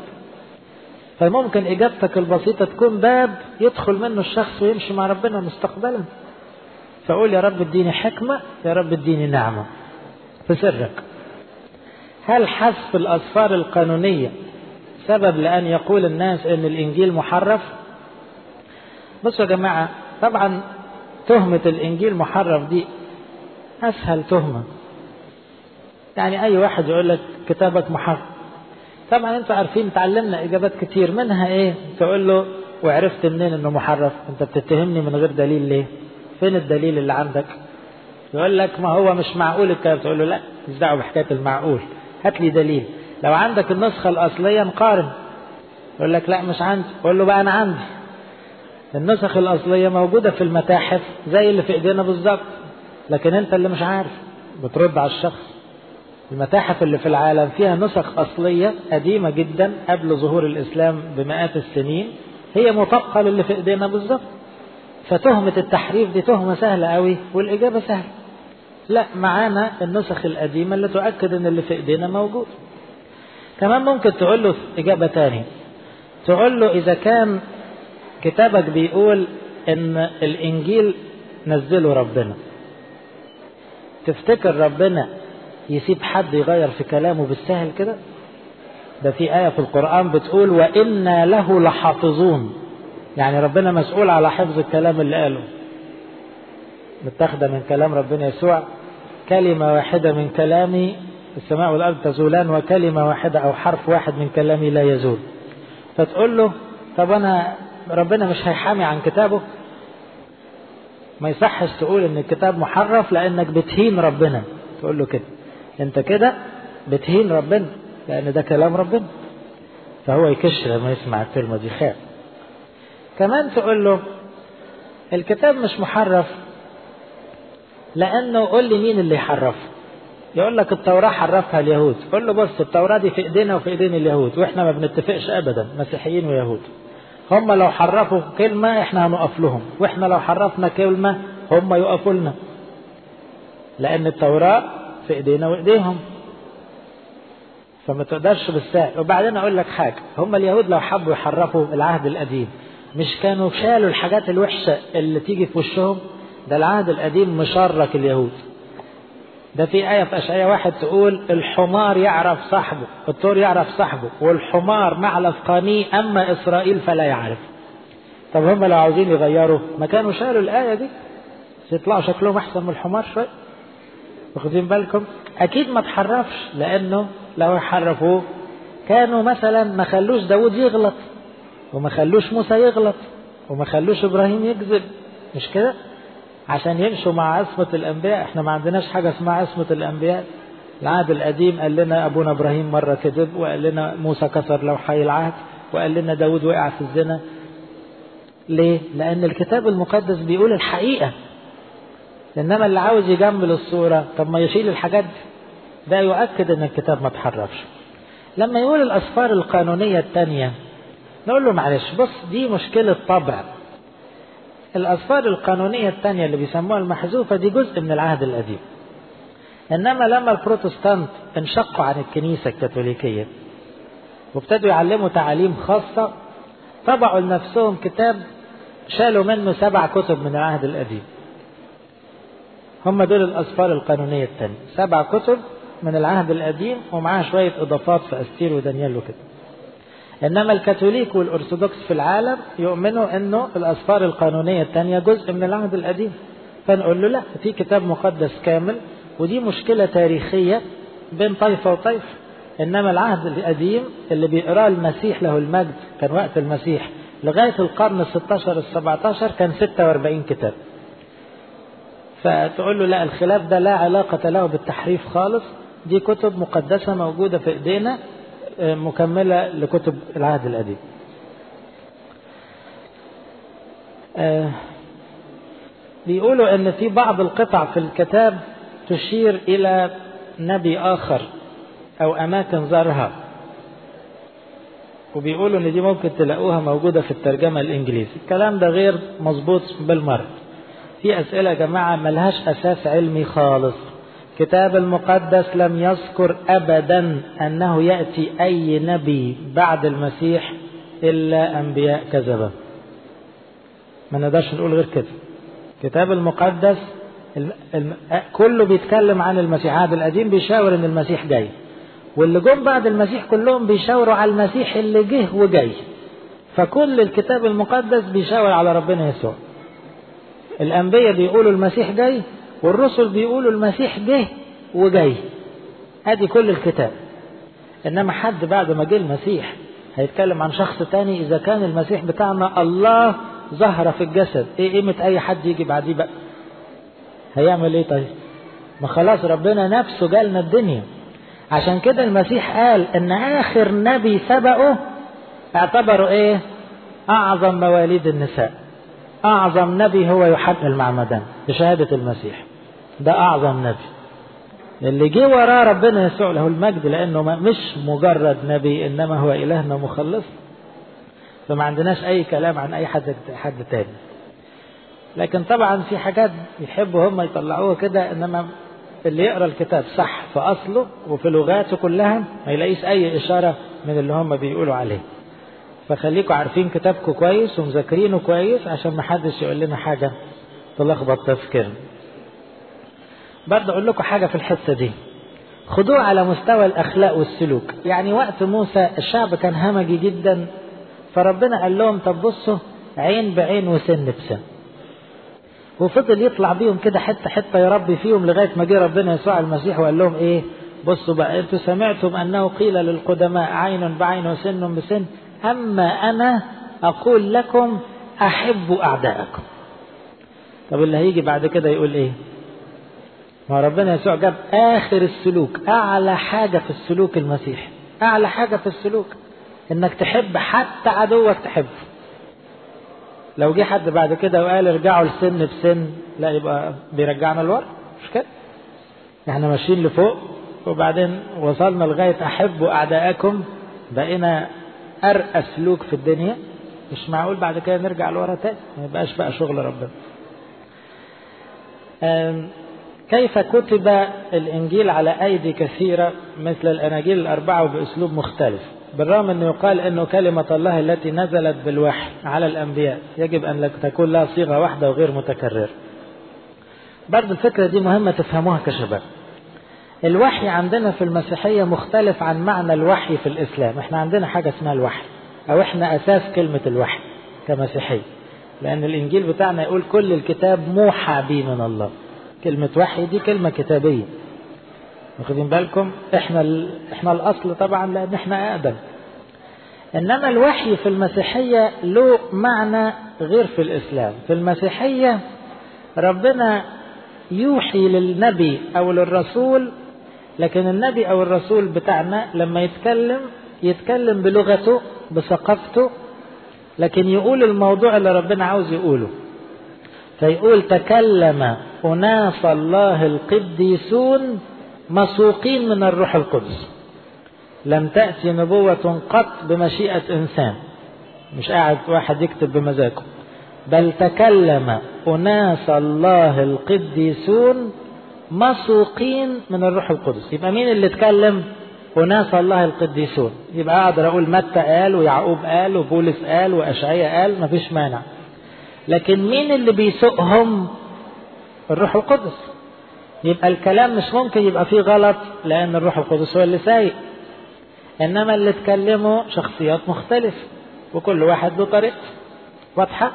فممكن اجابتك البسيطة تكون باب يدخل منه الشخص ويمشي مع ربنا مستقبلا فقول يا رب اديني حكمة يا رب اديني نعمة في سرك هل حذف الأسفار القانونية سبب لأن يقول الناس أن الإنجيل محرف بصوا يا جماعة طبعا تهمة الإنجيل محرف دي أسهل تهمة يعني أي واحد يقول لك كتابك محرف طبعا انتوا عارفين تعلمنا اجابات كتير منها ايه تقول له وعرفت منين انه محرف انت بتتهمني من غير دليل ليه فين الدليل اللي عندك يقول لك ما هو مش معقول الكلام تقول له لا مش دعوه بحكايه المعقول هات لي دليل لو عندك النسخه الاصليه نقارن يقول لك لا مش عندي قول له بقى انا عندي النسخ الاصليه موجوده في المتاحف زي اللي في ايدينا بالظبط لكن انت اللي مش عارف بترد على الشخص المتاحف اللي في العالم فيها نسخ أصلية قديمة جدا قبل ظهور الإسلام بمئات السنين هي مطابقة للي في إيدينا بالظبط فتهمة التحريف دي تهمة سهلة قوي والإجابة سهلة لا معانا النسخ القديمة اللي تؤكد أن اللي في إيدينا موجود كمان ممكن تقول له إجابة تانية تقول له إذا كان كتابك بيقول أن الإنجيل نزله ربنا تفتكر ربنا يسيب حد يغير في كلامه بالسهل كده ده في آية في القرآن بتقول وإنا له لحافظون يعني ربنا مسؤول على حفظ الكلام اللي قاله متاخدة من كلام ربنا يسوع كلمة واحدة من كلامي السماء والأرض تزولان وكلمة واحدة أو حرف واحد من كلامي لا يزول فتقول له طب أنا ربنا مش هيحامي عن كتابه ما يصحش تقول ان الكتاب محرف لانك بتهين ربنا تقول له كده انت كده بتهين ربنا لان ده كلام ربنا فهو يكش لما يسمع الكلمة دي خير كمان تقول له الكتاب مش محرف لانه قول لي مين اللي يحرفه يقول لك التوراة حرفها اليهود قول له بص التوراة دي في ايدينا وفي ايدين اليهود واحنا ما بنتفقش ابدا مسيحيين ويهود هم لو حرفوا كلمة احنا هنقف لهم واحنا لو حرفنا كلمة هم يقفوا لنا لان التوراة في ايدينا وايديهم فما تقدرش بالسهل وبعدين اقول لك حاجة هم اليهود لو حبوا يحرفوا العهد القديم مش كانوا شالوا الحاجات الوحشة اللي تيجي في وشهم ده العهد القديم مشرك اليهود ده في آية في أشعية واحد تقول الحمار يعرف صاحبه الطور يعرف صاحبه والحمار معلف قاني أما إسرائيل فلا يعرف طب هم لو عاوزين يغيروا ما كانوا شالوا الآية دي يطلعوا شكلهم أحسن من الحمار شوية واخدين بالكم أكيد ما تحرفش لأنه لو حرفوه كانوا مثلا ما خلوش داود يغلط وما خلوش موسى يغلط وما خلوش إبراهيم يكذب مش كده عشان يمشوا مع عصمة الأنبياء احنا ما عندناش حاجة اسمها عصمة الأنبياء العهد القديم قال لنا أبونا إبراهيم مرة كذب وقال لنا موسى كسر لوحي العهد وقال لنا داود وقع في الزنا ليه؟ لأن الكتاب المقدس بيقول الحقيقة إنما اللي عاوز يجمل الصورة طب ما يشيل الحاجات دي ده يؤكد إن الكتاب ما تحرفش لما يقول الأسفار القانونية التانية نقول له معلش بص دي مشكلة طبع الأسفار القانونية الثانية اللي بيسموها المحذوفة دي جزء من العهد القديم إنما لما البروتستانت انشقوا عن الكنيسة الكاثوليكية وابتدوا يعلموا تعاليم خاصة طبعوا لنفسهم كتاب شالوا منه سبع كتب من العهد القديم هم دول الأسفار القانونية الثانية سبع كتب من العهد القديم ومعاها شوية إضافات في أستير ودانيال وكده إنما الكاثوليك والأرثوذكس في العالم يؤمنوا إنه الأسفار القانونية الثانية جزء من العهد القديم فنقول له لا في كتاب مقدس كامل ودي مشكلة تاريخية بين طائفة وطائفة إنما العهد القديم اللي بيقراه المسيح له المجد كان وقت المسيح لغاية القرن ال 16 ال 17 كان 46 كتاب فتقول له لا الخلاف ده لا علاقة له بالتحريف خالص دي كتب مقدسة موجودة في ايدينا مكملة لكتب العهد القديم بيقولوا ان في بعض القطع في الكتاب تشير الى نبي اخر او اماكن زارها وبيقولوا ان دي ممكن تلاقوها موجودة في الترجمة الانجليزي الكلام ده غير مظبوط بالمرة في اسئلة يا جماعة ملهاش اساس علمي خالص كتاب المقدس لم يذكر ابدا انه ياتي اي نبي بعد المسيح الا انبياء كذبه ما نقدرش نقول غير كده كتاب المقدس الم... الم... كله بيتكلم عن المسيح العهد القديم بيشاور ان المسيح جاي واللي جم بعد المسيح كلهم بيشاوروا على المسيح اللي جه وجاي فكل الكتاب المقدس بيشاور على ربنا يسوع الانبياء بيقولوا المسيح جاي والرسل بيقولوا المسيح جه وجاي ادي كل الكتاب انما حد بعد ما جه المسيح هيتكلم عن شخص تاني اذا كان المسيح بتاعنا الله ظهر في الجسد ايه قيمة اي حد يجي بعديه بقى هيعمل ايه طيب ما خلاص ربنا نفسه جالنا الدنيا عشان كده المسيح قال ان اخر نبي سبقه اعتبروا ايه اعظم مواليد النساء اعظم نبي هو يوحنا المعمدان بشهادة المسيح ده اعظم نبي اللي جه وراه ربنا يسوع له المجد لانه مش مجرد نبي انما هو الهنا مخلص فما عندناش اي كلام عن اي حد حد تاني لكن طبعا في حاجات يحبوا هم يطلعوها كده انما اللي يقرا الكتاب صح في اصله وفي لغاته كلها ما يلاقيش اي اشاره من اللي هم بيقولوا عليه فخليكم عارفين كتابكم كويس ومذاكرينه كويس عشان ما حدش يقول لنا حاجه تلخبط تفكيرنا برضه اقول لكم حاجه في الحته دي خدوه على مستوى الاخلاق والسلوك يعني وقت موسى الشعب كان همجي جدا فربنا قال لهم طب بصوا عين بعين وسن بسن وفضل يطلع بيهم كده حته حته يربي فيهم لغايه ما جه ربنا يسوع المسيح وقال لهم ايه بصوا بقى انتوا سمعتم انه قيل للقدماء عين بعين وسن بسن اما انا اقول لكم احبوا اعداءكم طب اللي هيجي بعد كده يقول ايه ما ربنا يسوع جاب اخر السلوك اعلى حاجه في السلوك المسيحي اعلى حاجه في السلوك انك تحب حتى عدوك تحبه لو جه حد بعد كده وقال ارجعوا لسن بسن لا يبقى بيرجعنا لورا مش كده احنا ماشيين لفوق وبعدين وصلنا لغايه احبوا اعداءكم بقينا ارقى سلوك في الدنيا مش معقول بعد كده نرجع لورا تاني ما يبقاش بقى شغل ربنا كيف كتب الانجيل على ايدي كثيره مثل الاناجيل الاربعه وباسلوب مختلف بالرغم انه يقال انه كلمة الله التي نزلت بالوحي على الانبياء يجب ان تكون لها صيغة واحدة وغير متكررة. برضه الفكرة دي مهمة تفهموها كشباب. الوحي عندنا في المسيحية مختلف عن معنى الوحي في الاسلام، احنا عندنا حاجة اسمها الوحي او احنا اساس كلمة الوحي كمسيحية. لان الانجيل بتاعنا يقول كل الكتاب موحى به من الله. كلمة وحي دي كلمة كتابية. واخدين بالكم احنا ال... احنا الاصل طبعا لان احنا اقدم انما الوحي في المسيحيه له معنى غير في الاسلام في المسيحيه ربنا يوحي للنبي او للرسول لكن النبي او الرسول بتاعنا لما يتكلم يتكلم بلغته بثقافته لكن يقول الموضوع اللي ربنا عاوز يقوله فيقول تكلم اناس الله القديسون مسوقين من الروح القدس لم تأتي نبوة قط بمشيئة إنسان مش قاعد واحد يكتب بمزاجه بل تكلم أناس الله القديسون مسوقين من الروح القدس يبقى مين اللي اتكلم أناس الله القديسون يبقى أقدر أقول متى قال ويعقوب قال وبولس قال وأشعياء قال مفيش مانع لكن مين اللي بيسوقهم الروح القدس يبقى الكلام مش ممكن يبقى فيه غلط لأن الروح القدس هو اللي سايق إنما اللي اتكلموا شخصيات مختلفة وكل واحد بطريقته واضحة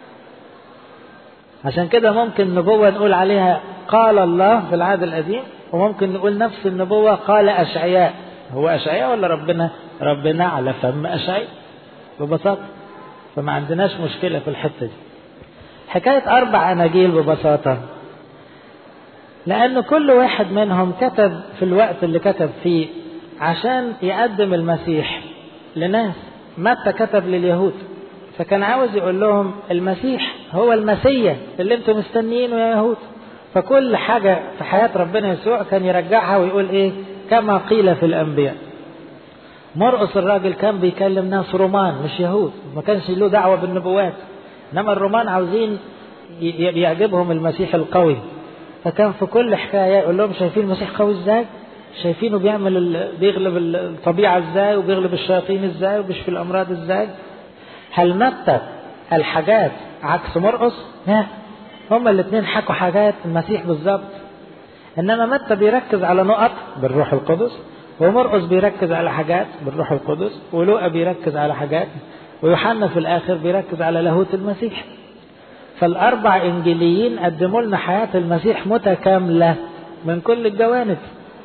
عشان كده ممكن نبوة نقول عليها قال الله في العهد القديم وممكن نقول نفس النبوة قال أشعياء هو أشعياء ولا ربنا ربنا على فم أشعياء ببساطة فما عندناش مشكلة في الحتة دي حكاية أربع أناجيل ببساطة لأن كل واحد منهم كتب في الوقت اللي كتب فيه عشان يقدم المسيح لناس متى كتب لليهود فكان عاوز يقول لهم المسيح هو المسيا اللي انتم مستنيينه يا يهود فكل حاجة في حياة ربنا يسوع كان يرجعها ويقول ايه كما قيل في الأنبياء مرقص الراجل كان بيكلم ناس رومان مش يهود ما كانش له دعوة بالنبوات انما الرومان عاوزين يعجبهم المسيح القوي فكان في كل حكاية يقول لهم شايفين المسيح قوي ازاي شايفينه بيعمل ال... بيغلب الطبيعة ازاي وبيغلب الشياطين ازاي وبيشفي الأمراض ازاي هل متى الحاجات عكس مرقص لا هما الاثنين حكوا حاجات المسيح بالظبط انما متى بيركز على نقط بالروح القدس ومرقص بيركز على حاجات بالروح القدس ولوقا بيركز على حاجات ويوحنا في الاخر بيركز على لاهوت المسيح فالاربع انجيليين قدموا لنا حياه المسيح متكامله من كل الجوانب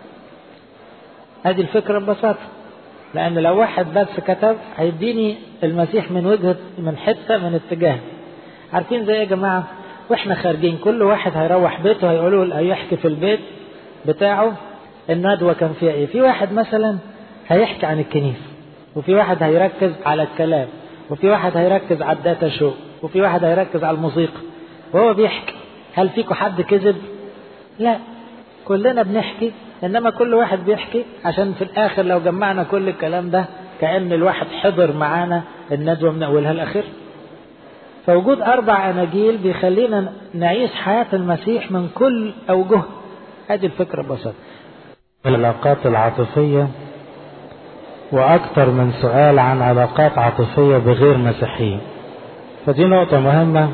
ادي الفكره ببساطه لان لو واحد بس كتب هيديني المسيح من وجهه من حته من اتجاه عارفين زي يا جماعه واحنا خارجين كل واحد هيروح بيته هيقولوا هيحكي في البيت بتاعه الندوه كان فيها ايه في واحد مثلا هيحكي عن الكنيسه وفي واحد هيركز على الكلام وفي واحد هيركز على الداتا شو وفي واحد هيركز على الموسيقى وهو بيحكي هل فيكم حد كذب لا كلنا بنحكي انما كل واحد بيحكي عشان في الاخر لو جمعنا كل الكلام ده كأن الواحد حضر معانا الندوة من اولها لاخرها فوجود أربع أناجيل بيخلينا نعيش حياة المسيح من كل أوجه هذه الفكرة ببساطة
العلاقات العاطفية وأكثر من سؤال عن علاقات عاطفية بغير مسيحيين فدي نقطة مهمة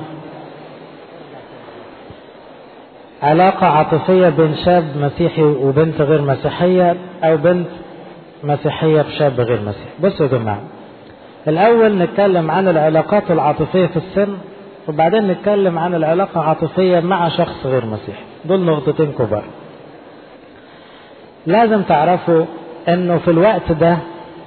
علاقة عاطفية بين شاب مسيحي وبنت غير مسيحية أو بنت مسيحية بشاب غير مسيحي بصوا يا جماعة الأول نتكلم عن العلاقات العاطفية في السن وبعدين نتكلم عن العلاقة العاطفية مع شخص غير مسيحي دول نقطتين كبار لازم تعرفوا انه في الوقت ده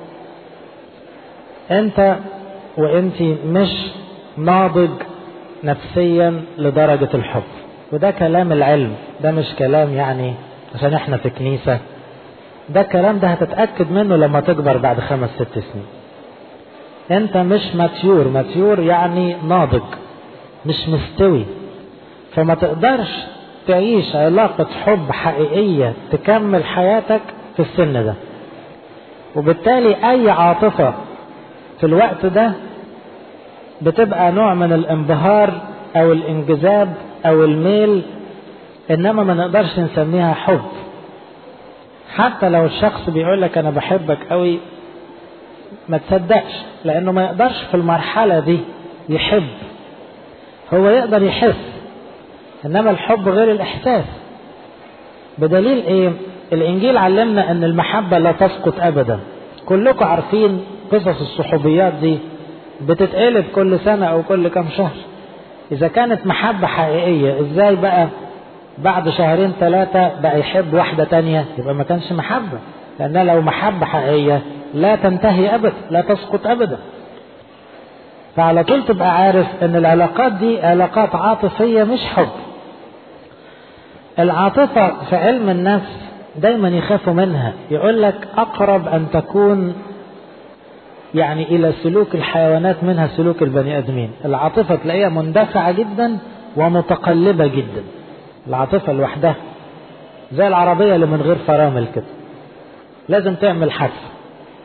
انت وانت مش ناضج نفسيا لدرجة الحب وده كلام العلم ده مش كلام يعني عشان احنا في كنيسة ده الكلام ده هتتأكد منه لما تكبر بعد خمس ست سنين انت مش ماتيور ماتيور يعني ناضج مش مستوي فما تقدرش تعيش علاقة حب حقيقية تكمل حياتك في السن ده وبالتالي اي عاطفة في الوقت ده بتبقى نوع من الانبهار او الانجذاب او الميل انما ما نقدرش نسميها حب حتى لو الشخص بيقول لك انا بحبك قوي ما تصدقش لانه ما يقدرش في المرحله دي يحب هو يقدر يحس انما الحب غير الاحساس بدليل ايه الانجيل علمنا ان المحبه لا تسقط ابدا كلكم عارفين قصص الصحوبيات دي بتتقلب كل سنه او كل كام شهر اذا كانت محبه حقيقيه ازاي بقى بعد شهرين ثلاثه بقى يحب واحده تانية يبقى ما كانش محبه لانها لو محبه حقيقيه لا تنتهي ابدا لا تسقط ابدا فعلى طول تبقى عارف ان العلاقات دي علاقات عاطفية مش حب العاطفة في علم النفس دايما يخافوا منها يقول لك اقرب ان تكون يعني الى سلوك الحيوانات منها سلوك البني ادمين العاطفة تلاقيها مندفعة جدا ومتقلبة جدا العاطفة لوحدها زي العربية اللي من غير فرامل كده لازم تعمل حادثة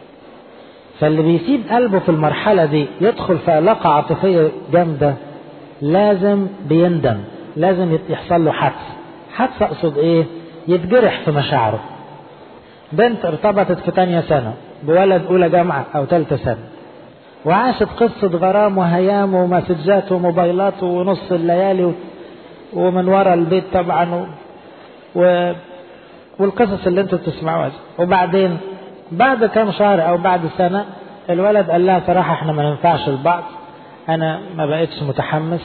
فاللي بيسيب قلبه في المرحلة دي يدخل في علاقة عاطفية جامدة
لازم بيندم لازم يحصل له حدث حدث اقصد ايه يتجرح في مشاعره بنت ارتبطت في تانية سنة بولد اولى جامعة او تالتة سنة وعاشت قصة غرام وهيام ومسجات وموبايلات ونص الليالي ومن ورا البيت طبعا و... والقصص اللي انتوا بتسمعوها وبعدين بعد كام شهر او بعد سنة الولد قال لها صراحة احنا ما ننفعش لبعض انا ما بقتش متحمس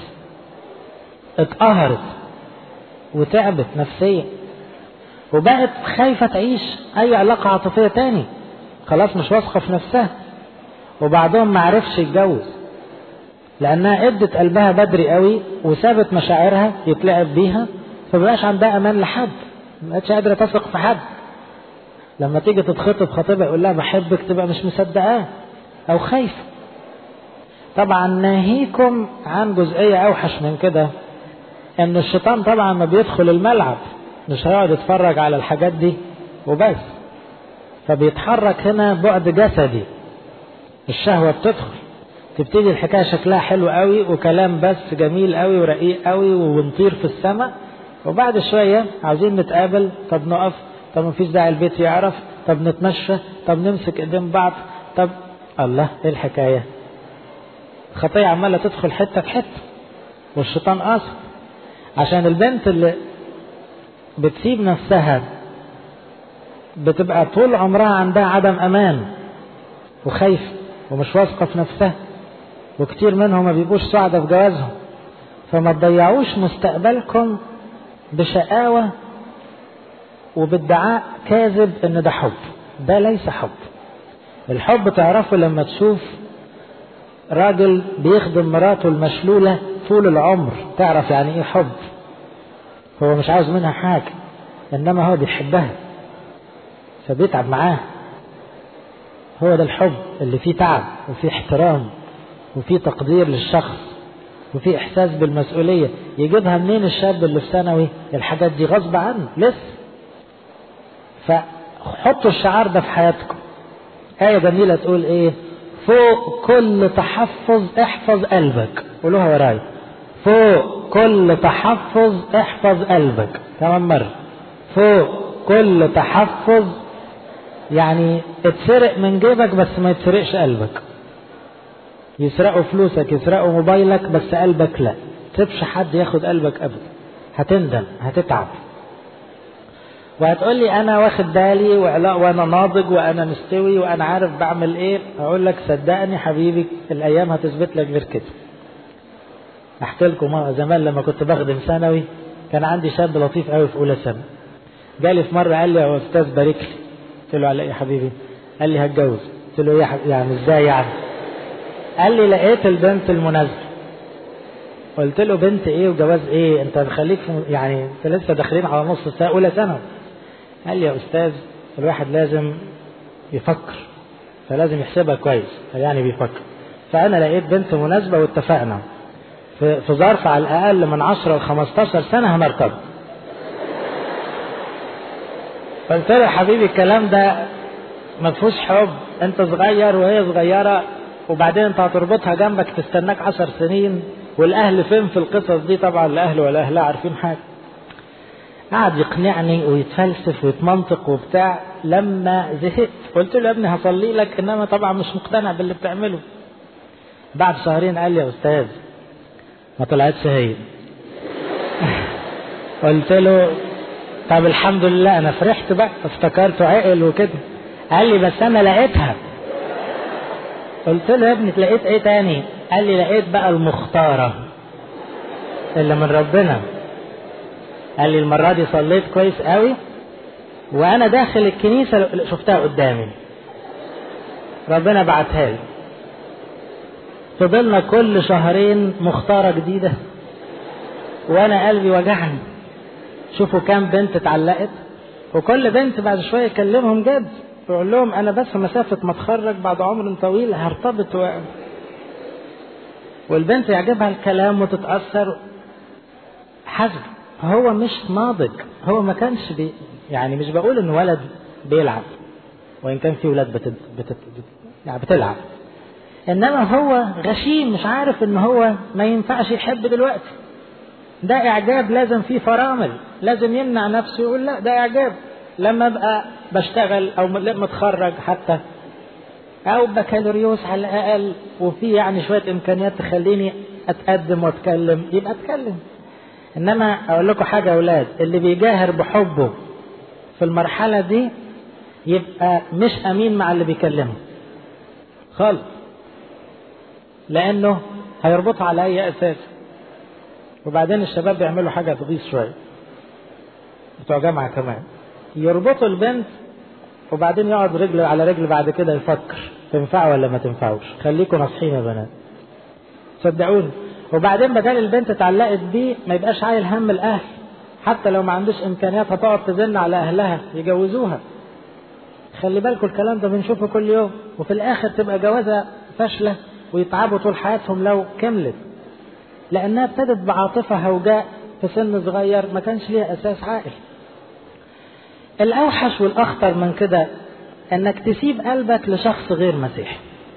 اتقهرت وتعبت نفسيا وبقت خايفة تعيش اي علاقة عاطفية تاني خلاص مش واثقة في نفسها وبعضهم ما عرفش يتجوز لانها ادت قلبها بدري قوي وسابت مشاعرها يتلعب بيها فمبقاش عندها امان لحد ما بقتش قادره تثق في حد لما تيجي تتخطب خطيبها يقول لها بحبك تبقى مش مصدقاه او خايفه طبعا ناهيكم عن جزئيه اوحش من كده ان الشيطان طبعا ما بيدخل الملعب مش هيقعد يتفرج على الحاجات دي وبس فبيتحرك هنا بعد جسدي الشهوة بتدخل تبتدي الحكاية شكلها حلو قوي وكلام بس جميل قوي ورقيق قوي ونطير في السماء وبعد شوية عاوزين نتقابل طب نقف طب مفيش داعي البيت يعرف طب نتمشى طب نمسك ايدين بعض طب الله ايه الحكاية خطية عمالة تدخل حتة في حتة والشيطان قاصد عشان البنت اللي بتسيب نفسها بتبقى طول عمرها عندها عدم امان وخايفه ومش واثقه في نفسها وكتير منهم ما بيبقوش سعداء في جوازهم فما تضيعوش مستقبلكم بشقاوة وبادعاء كاذب ان ده حب ده ليس حب الحب تعرفه لما تشوف راجل بيخدم مراته المشلولة طول العمر تعرف يعني ايه حب هو مش عاوز منها حاجة انما هو بيحبها فبيتعب معاها هو ده الحب اللي فيه تعب وفيه احترام وفيه تقدير للشخص وفيه احساس بالمسؤولية يجيبها منين الشاب اللي في ثانوي الحاجات دي غصب عنه لسه فحطوا الشعار ده في حياتكم آية جميلة تقول ايه فوق كل تحفظ احفظ قلبك قولوها ورايا فوق كل تحفظ احفظ قلبك كمان مرة فوق كل تحفظ يعني اتسرق من جيبك بس ما يتسرقش قلبك يسرقوا فلوسك يسرقوا موبايلك بس قلبك لا تسيبش حد ياخد قلبك ابدا هتندم هتتعب وهتقول لي انا واخد بالي وانا ناضج وانا مستوي وانا عارف بعمل ايه اقول لك صدقني حبيبي الايام هتثبت لك غير كده احكي لكم زمان لما كنت بخدم ثانوي كان عندي شاب لطيف قوي في اولى سنه جالي في مره قال لي يا استاذ بارك لي قلت له على ايه يا حبيبي قال لي هتجوز قلت له ايه يعني ازاي يعني قال لي لقيت البنت المناسبه قلت له بنت ايه وجواز ايه انت خليك يعني انت لسه داخلين على نص ساعه اولى ثانوي قال لي يا استاذ الواحد لازم يفكر فلازم يحسبها كويس يعني بيفكر فانا لقيت بنت مناسبه واتفقنا في ظرف على الاقل من 10 ل 15 سنه هنرتبط قلت له يا حبيبي الكلام ده ما فيهوش حب انت صغير وهي صغيره وبعدين انت هتربطها جنبك تستناك عشر سنين والاهل فين في القصص دي طبعا الاهل ولا اهلها عارفين حاجه قعد يقنعني ويتفلسف ويتمنطق وبتاع لما زهقت قلت له يا ابني هصلي لك انما طبعا مش مقتنع باللي بتعمله بعد شهرين قال لي يا استاذ ما طلعتش هي قلت له طب الحمد لله انا فرحت بقى افتكرته عقل وكده قال لي بس انا لقيتها قلت له يا ابني لقيت ايه تاني قال لي لقيت بقى المختارة اللي من ربنا قال لي المرة دي صليت كويس قوي وانا داخل الكنيسة شفتها قدامي ربنا بعتها لي فضلنا كل شهرين مختارة جديدة وانا قلبي وجعني شوفوا كام بنت اتعلقت وكل بنت بعد شوية يكلمهم جد يقول لهم انا بس مسافة ما اتخرج بعد عمر طويل هرتبط و... والبنت يعجبها الكلام وتتأثر حسب هو مش ناضج هو ما كانش بي يعني مش بقول ان ولد بيلعب وان كان في ولاد بت... بت... بت... يعني بتلعب انما هو غشيم مش عارف ان هو ما ينفعش يحب دلوقتي ده اعجاب لازم فيه فرامل لازم يمنع نفسه يقول لا ده اعجاب لما ابقى بشتغل او متخرج حتى او بكالوريوس على الاقل وفي يعني شويه امكانيات تخليني اتقدم واتكلم يبقى اتكلم انما اقول لكم حاجه يا اولاد اللي بيجاهر بحبه في المرحله دي يبقى مش امين مع اللي بيكلمه خالص لانه هيربطها على اي اساس وبعدين الشباب بيعملوا حاجه تغيظ شويه بتوع جامعه كمان يربطوا البنت وبعدين يقعد رجل على رجل بعد كده يفكر تنفع ولا ما تنفعوش خليكم ناصحين يا بنات صدقوني وبعدين بدل البنت اتعلقت بيه ما يبقاش عايل هم الاهل حتى لو ما عندوش امكانيات هتقعد تزن على اهلها يجوزوها خلي بالكم الكلام ده بنشوفه كل يوم وفي الاخر تبقى جوازه فاشله ويتعبوا طول حياتهم لو كملت لانها ابتدت بعاطفه هوجاء في سن صغير ما كانش ليها اساس عاقل الاوحش والاخطر من كده انك تسيب قلبك لشخص غير مسيحي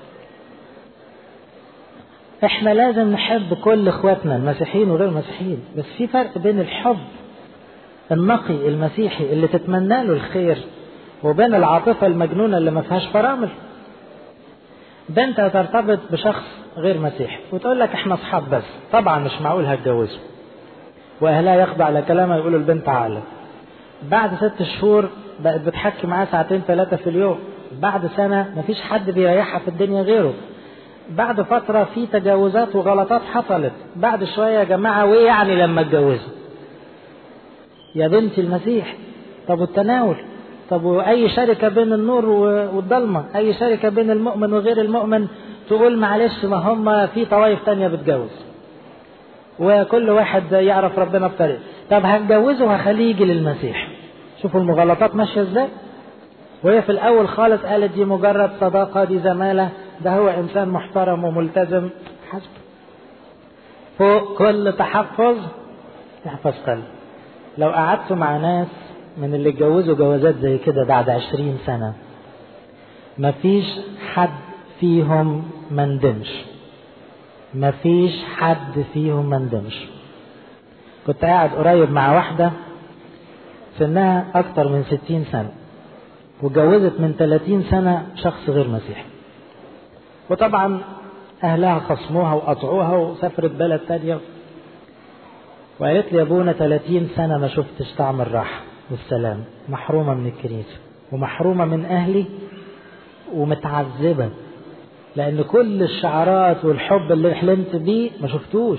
احنا لازم نحب كل اخواتنا المسيحيين وغير المسيحيين بس في فرق بين الحب النقي المسيحي اللي تتمنى له الخير وبين العاطفة المجنونة اللي ما فيهاش فرامل بنت ترتبط بشخص غير مسيحي وتقول لك احنا اصحاب بس طبعا مش معقول هتجوزه واهلها ياخدوا على كلامها يقولوا البنت عاقله بعد ست شهور بقت بتحكي معاه ساعتين ثلاثة في اليوم بعد سنة مفيش حد بيريحها في الدنيا غيره بعد فترة في تجاوزات وغلطات حصلت بعد شوية يا جماعة وإيه يعني لما اتجوزوا يا بنتي المسيح طب والتناول طب وأي شركة بين النور والضلمة أي شركة بين المؤمن وغير المؤمن تقول معلش ما هم في طوائف تانية بتجوز وكل واحد يعرف ربنا بطريقه طب هتجوزه وهخليه يجي للمسيح شوفوا المغالطات ماشيه ازاي وهي في الاول خالص قالت دي مجرد صداقه دي زماله ده هو انسان محترم وملتزم حسب فوق كل تحفظ تحفظ قلب لو قعدت مع ناس من اللي اتجوزوا جوازات زي كده بعد عشرين سنة مفيش حد فيهم مندمش مفيش حد فيهم مندمش كنت قاعد قريب مع واحدة سنها أكتر من ستين سنة واتجوزت من ثلاثين سنة شخص غير مسيحي وطبعا أهلها خصموها وقطعوها وسافرت بلد تانية وقالت لي يا ابونا 30 سنة ما شفتش طعم الراحة والسلام محرومة من الكنيسة ومحرومة من أهلي ومتعذبة لأن كل الشعارات والحب اللي حلمت بيه ما شفتوش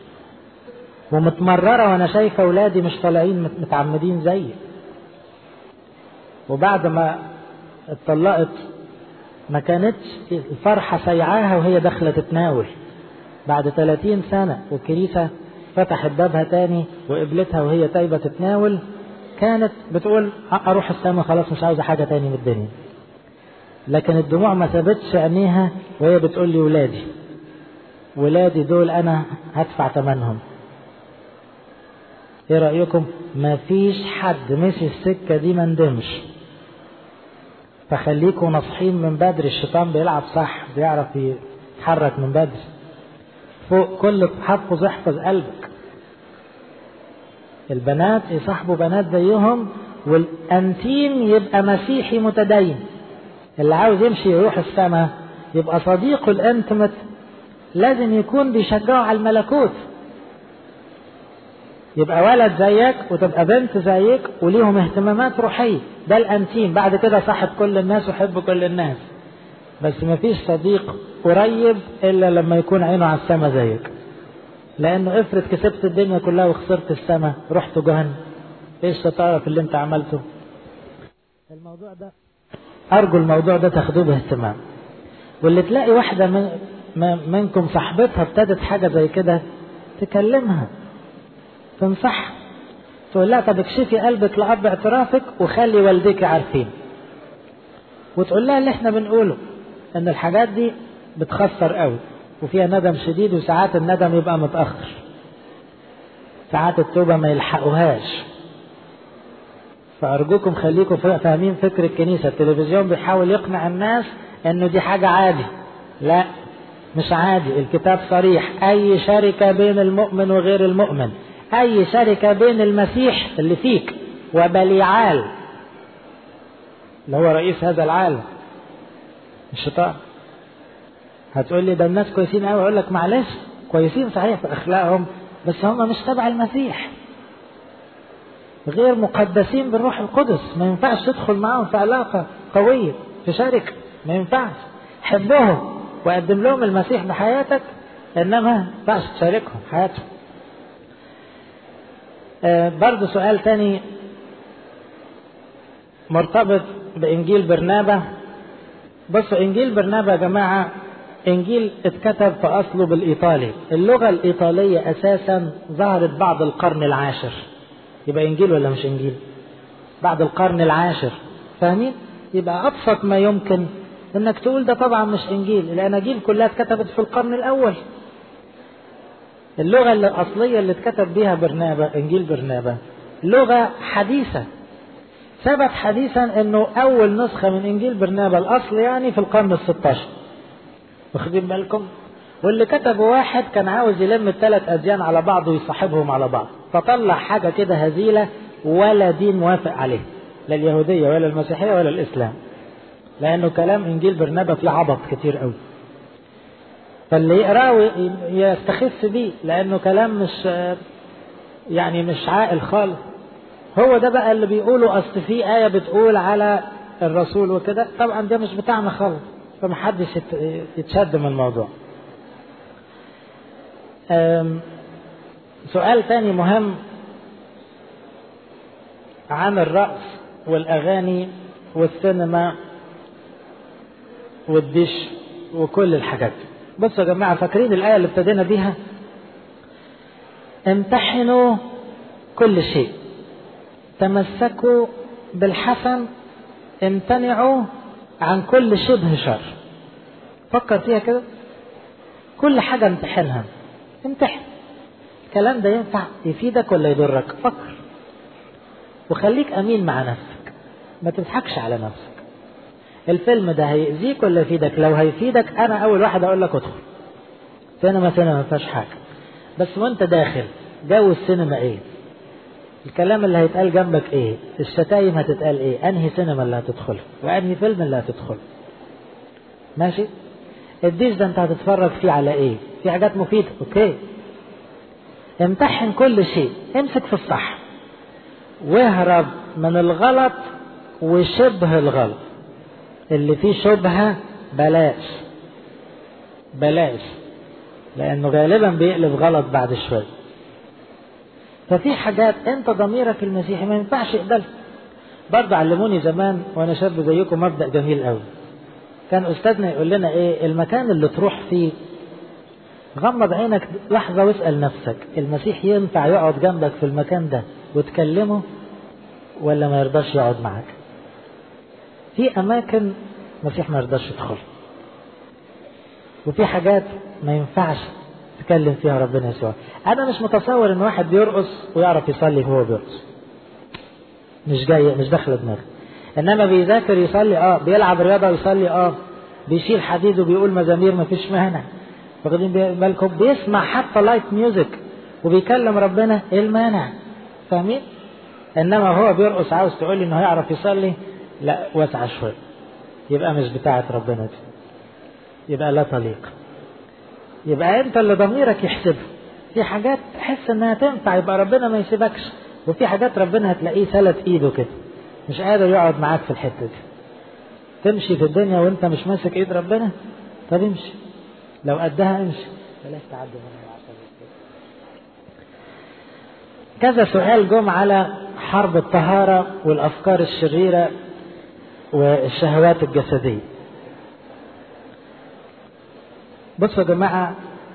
ومتمررة وأنا شايفة أولادي مش طالعين متعمدين زيي وبعد ما اتطلقت ما كانتش الفرحة سيعاها وهي داخلة تتناول بعد 30 سنة والكنيسة فتحت بابها تاني وقبلتها وهي تايبة تتناول كانت بتقول أروح السما خلاص مش عاوزة حاجة تاني من الدنيا لكن الدموع ما سابتش عينيها وهي بتقول لي ولادي ولادي دول أنا هدفع ثمنهم ايه رأيكم ما فيش حد مشي السكة دي ما ندمش فخليكم ناصحين من بدري الشيطان بيلعب صح بيعرف يتحرك من بدري فوق كل تحفظ احفظ قلبك البنات يصاحبوا بنات زيهم والانتيم يبقى مسيحي متدين اللي عاوز يمشي يروح السماء يبقى صديقه الانتمت لازم يكون بيشجعه على الملكوت يبقى ولد زيك وتبقى بنت زيك وليهم اهتمامات روحية ده الانتيم بعد كده صاحب كل الناس وحب كل الناس بس مفيش صديق قريب الا لما يكون عينه على السما زيك لانه افرض كسبت الدنيا كلها وخسرت السما رحت جهنم ايش ستعرف اللي انت عملته الموضوع ده ارجو الموضوع ده تاخدوه باهتمام واللي تلاقي واحده من منكم صاحبتها ابتدت حاجه زي كده تكلمها تنصح تقول لها طب اكشفي قلبك لأب اعترافك وخلي والديك عارفين وتقول لها اللي احنا بنقوله ان الحاجات دي بتخسر قوي وفيها ندم شديد وساعات الندم يبقى متأخر ساعات التوبة ما يلحقوهاش فأرجوكم خليكم فاهمين فكر الكنيسة التلفزيون بيحاول يقنع الناس انه دي حاجة عادي لا مش عادي الكتاب صريح أي شركة بين المؤمن وغير المؤمن أي شركة بين المسيح اللي فيك وبليعال اللي هو رئيس هذا العالم الشيطان هتقول لي ده الناس كويسين قوي اقول لك معلش كويسين صحيح في اخلاقهم بس هم مش تبع المسيح غير مقدسين بالروح القدس ما ينفعش تدخل معاهم في علاقة قوية في شركة ما ينفعش حبهم وقدم لهم المسيح بحياتك انما ما ينفعش تشاركهم حياتهم آه برضو سؤال تاني مرتبط بإنجيل برنابا بصوا إنجيل برنابا يا جماعة إنجيل اتكتب في أصله بالإيطالي اللغة الإيطالية أساسا ظهرت بعد القرن العاشر يبقى إنجيل ولا مش إنجيل بعد القرن العاشر فاهمين يبقى أبسط ما يمكن إنك تقول ده طبعا مش إنجيل الأناجيل كلها اتكتبت في القرن الأول اللغة الأصلية اللي اتكتب بها برنابا إنجيل برنابا لغة حديثة ثبت حديثا انه اول نسخة من انجيل برنابا الاصل يعني في القرن الستاشر واخدين بالكم واللي كتبه واحد كان عاوز يلم الثلاث اديان على بعض ويصاحبهم على بعض فطلع حاجة كده هزيلة ولا دين موافق عليه لا اليهودية ولا المسيحية ولا الاسلام لانه كلام انجيل برنابا فيه عبط كتير قوي فاللي يقراه يستخف بيه لانه كلام مش يعني مش عاقل خالص هو ده بقى اللي بيقولوا اصل في آية بتقول على الرسول وكده طبعا ده مش بتاعنا خالص فمحدش يتشد من الموضوع سؤال تاني مهم عن الرقص والأغاني والسينما والدش وكل الحاجات بصوا يا جماعة فاكرين الآية اللي ابتدينا بيها امتحنوا كل شيء تمسكوا بالحسن امتنعوا عن كل شبه شر فكر فيها كده كل حاجة امتحنها امتحن الكلام ده ينفع يفيدك ولا يضرك فكر وخليك أمين مع نفسك ما تضحكش على نفسك الفيلم ده هيأذيك ولا يفيدك لو هيفيدك أنا أول واحد أقول لك ادخل سينما سينما ما فيهاش حاجة بس وانت داخل جو السينما ايه الكلام اللي هيتقال جنبك ايه الشتايم هتتقال ايه انهي سينما اللي هتدخل وانهي فيلم اللي هتدخل ماشي الديش ده انت هتتفرج فيه على ايه في حاجات مفيدة اوكي امتحن كل شيء امسك في الصح واهرب من الغلط وشبه الغلط اللي فيه شبهة بلاش بلاش لانه غالبا بيقلب غلط بعد شويه ففي حاجات انت ضميرك المسيحي ما ينفعش يقبلها برضه علموني زمان وانا شاب زيكم مبدا جميل قوي كان استاذنا يقول لنا ايه المكان اللي تروح فيه غمض عينك لحظة واسأل نفسك المسيح ينفع يقعد جنبك في المكان ده وتكلمه ولا ما يرضاش يقعد معك في أماكن المسيح ما يرضاش يدخل وفي حاجات ما ينفعش تكلم فيها ربنا يسوع انا مش متصور ان واحد بيرقص ويعرف يصلي وهو بيرقص مش جاي مش داخله دماغي انما بيذاكر يصلي اه بيلعب رياضه ويصلي اه بيشيل حديد وبيقول مزامير ما فيش مانع واخدين بالكم بيسمع حتى لايت ميوزك وبيكلم ربنا ايه المانع فاهمين انما هو بيرقص عاوز تقول لي انه هيعرف يصلي لا واسعه شويه يبقى مش بتاعه ربنا دي يبقى لا تليق يبقى انت اللي ضميرك يحسبها في حاجات تحس انها تنفع يبقى ربنا ما يسيبكش وفي حاجات ربنا هتلاقيه سلت ايده كده مش قادر يقعد معاك في الحته دي تمشي في الدنيا وانت مش ماسك ايد ربنا طب امشي لو قدها امشي بلاش تعدي منها كذا سؤال جم على حرب الطهارة والأفكار الشريرة والشهوات الجسدية بصوا يا جماعة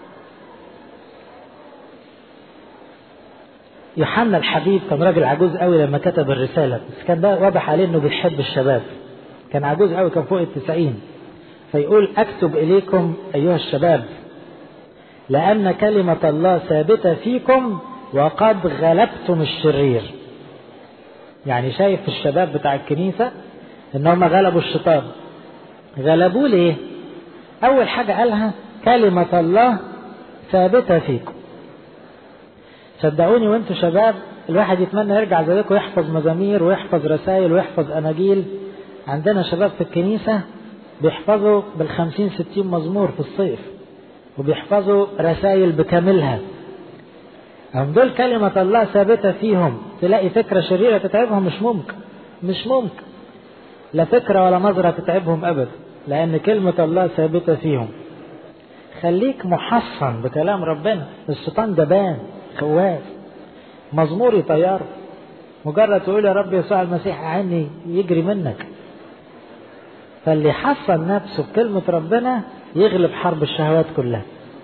يوحنا الحبيب كان راجل عجوز قوي لما كتب الرسالة بس كان ده واضح عليه انه بيحب الشباب كان عجوز قوي كان فوق التسعين فيقول اكتب اليكم ايها الشباب لان كلمة الله ثابتة فيكم وقد غلبتم الشرير يعني شايف في الشباب بتاع الكنيسة ان هم غلبوا الشيطان غلبوه ليه اول حاجة قالها كلمة الله ثابتة فيكم صدقوني وانتوا شباب الواحد يتمنى يرجع زيكم يحفظ مزامير ويحفظ رسائل ويحفظ أناجيل عندنا شباب في الكنيسة بيحفظوا بالخمسين ستين مزمور في الصيف وبيحفظوا رسائل بكاملها هم دول كلمة الله ثابتة فيهم تلاقي فكرة شريرة تتعبهم مش ممكن مش ممكن لا فكرة ولا نظرة تتعبهم أبدا لأن كلمة الله ثابتة فيهم خليك محصن بكلام ربنا الشيطان جبان خواف مزمور يطير مجرد تقول يا رب يسوع المسيح عني يجري منك فاللي حصن نفسه بكلمة ربنا يغلب حرب الشهوات كلها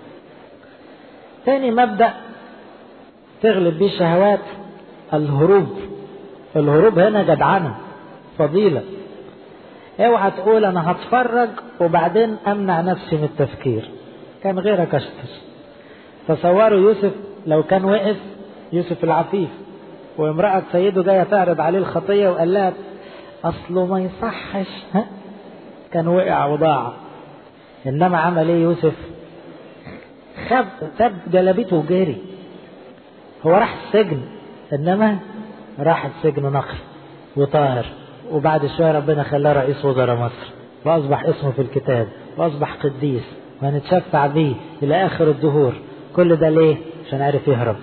تاني مبدأ تغلب بيه الشهوات الهروب الهروب هنا جدعنة فضيلة اوعى تقول انا هتفرج وبعدين امنع نفسي من التفكير كان غيرك اشطر تصوروا يوسف لو كان وقف يوسف العفيف وامرأة سيده جاية تعرض عليه الخطية وقال لها أصله ما يصحش ها كان وقع وضاع إنما عمل إيه يوسف خب ساب جلابيته وجري هو راح السجن إنما راح السجن نقي وطاهر وبعد شوية ربنا خلاه رئيس وزراء مصر وأصبح اسمه في الكتاب وأصبح قديس وهنتشفع بيه إلى آخر الدهور كل ده ليه؟ عشان عرف يهرب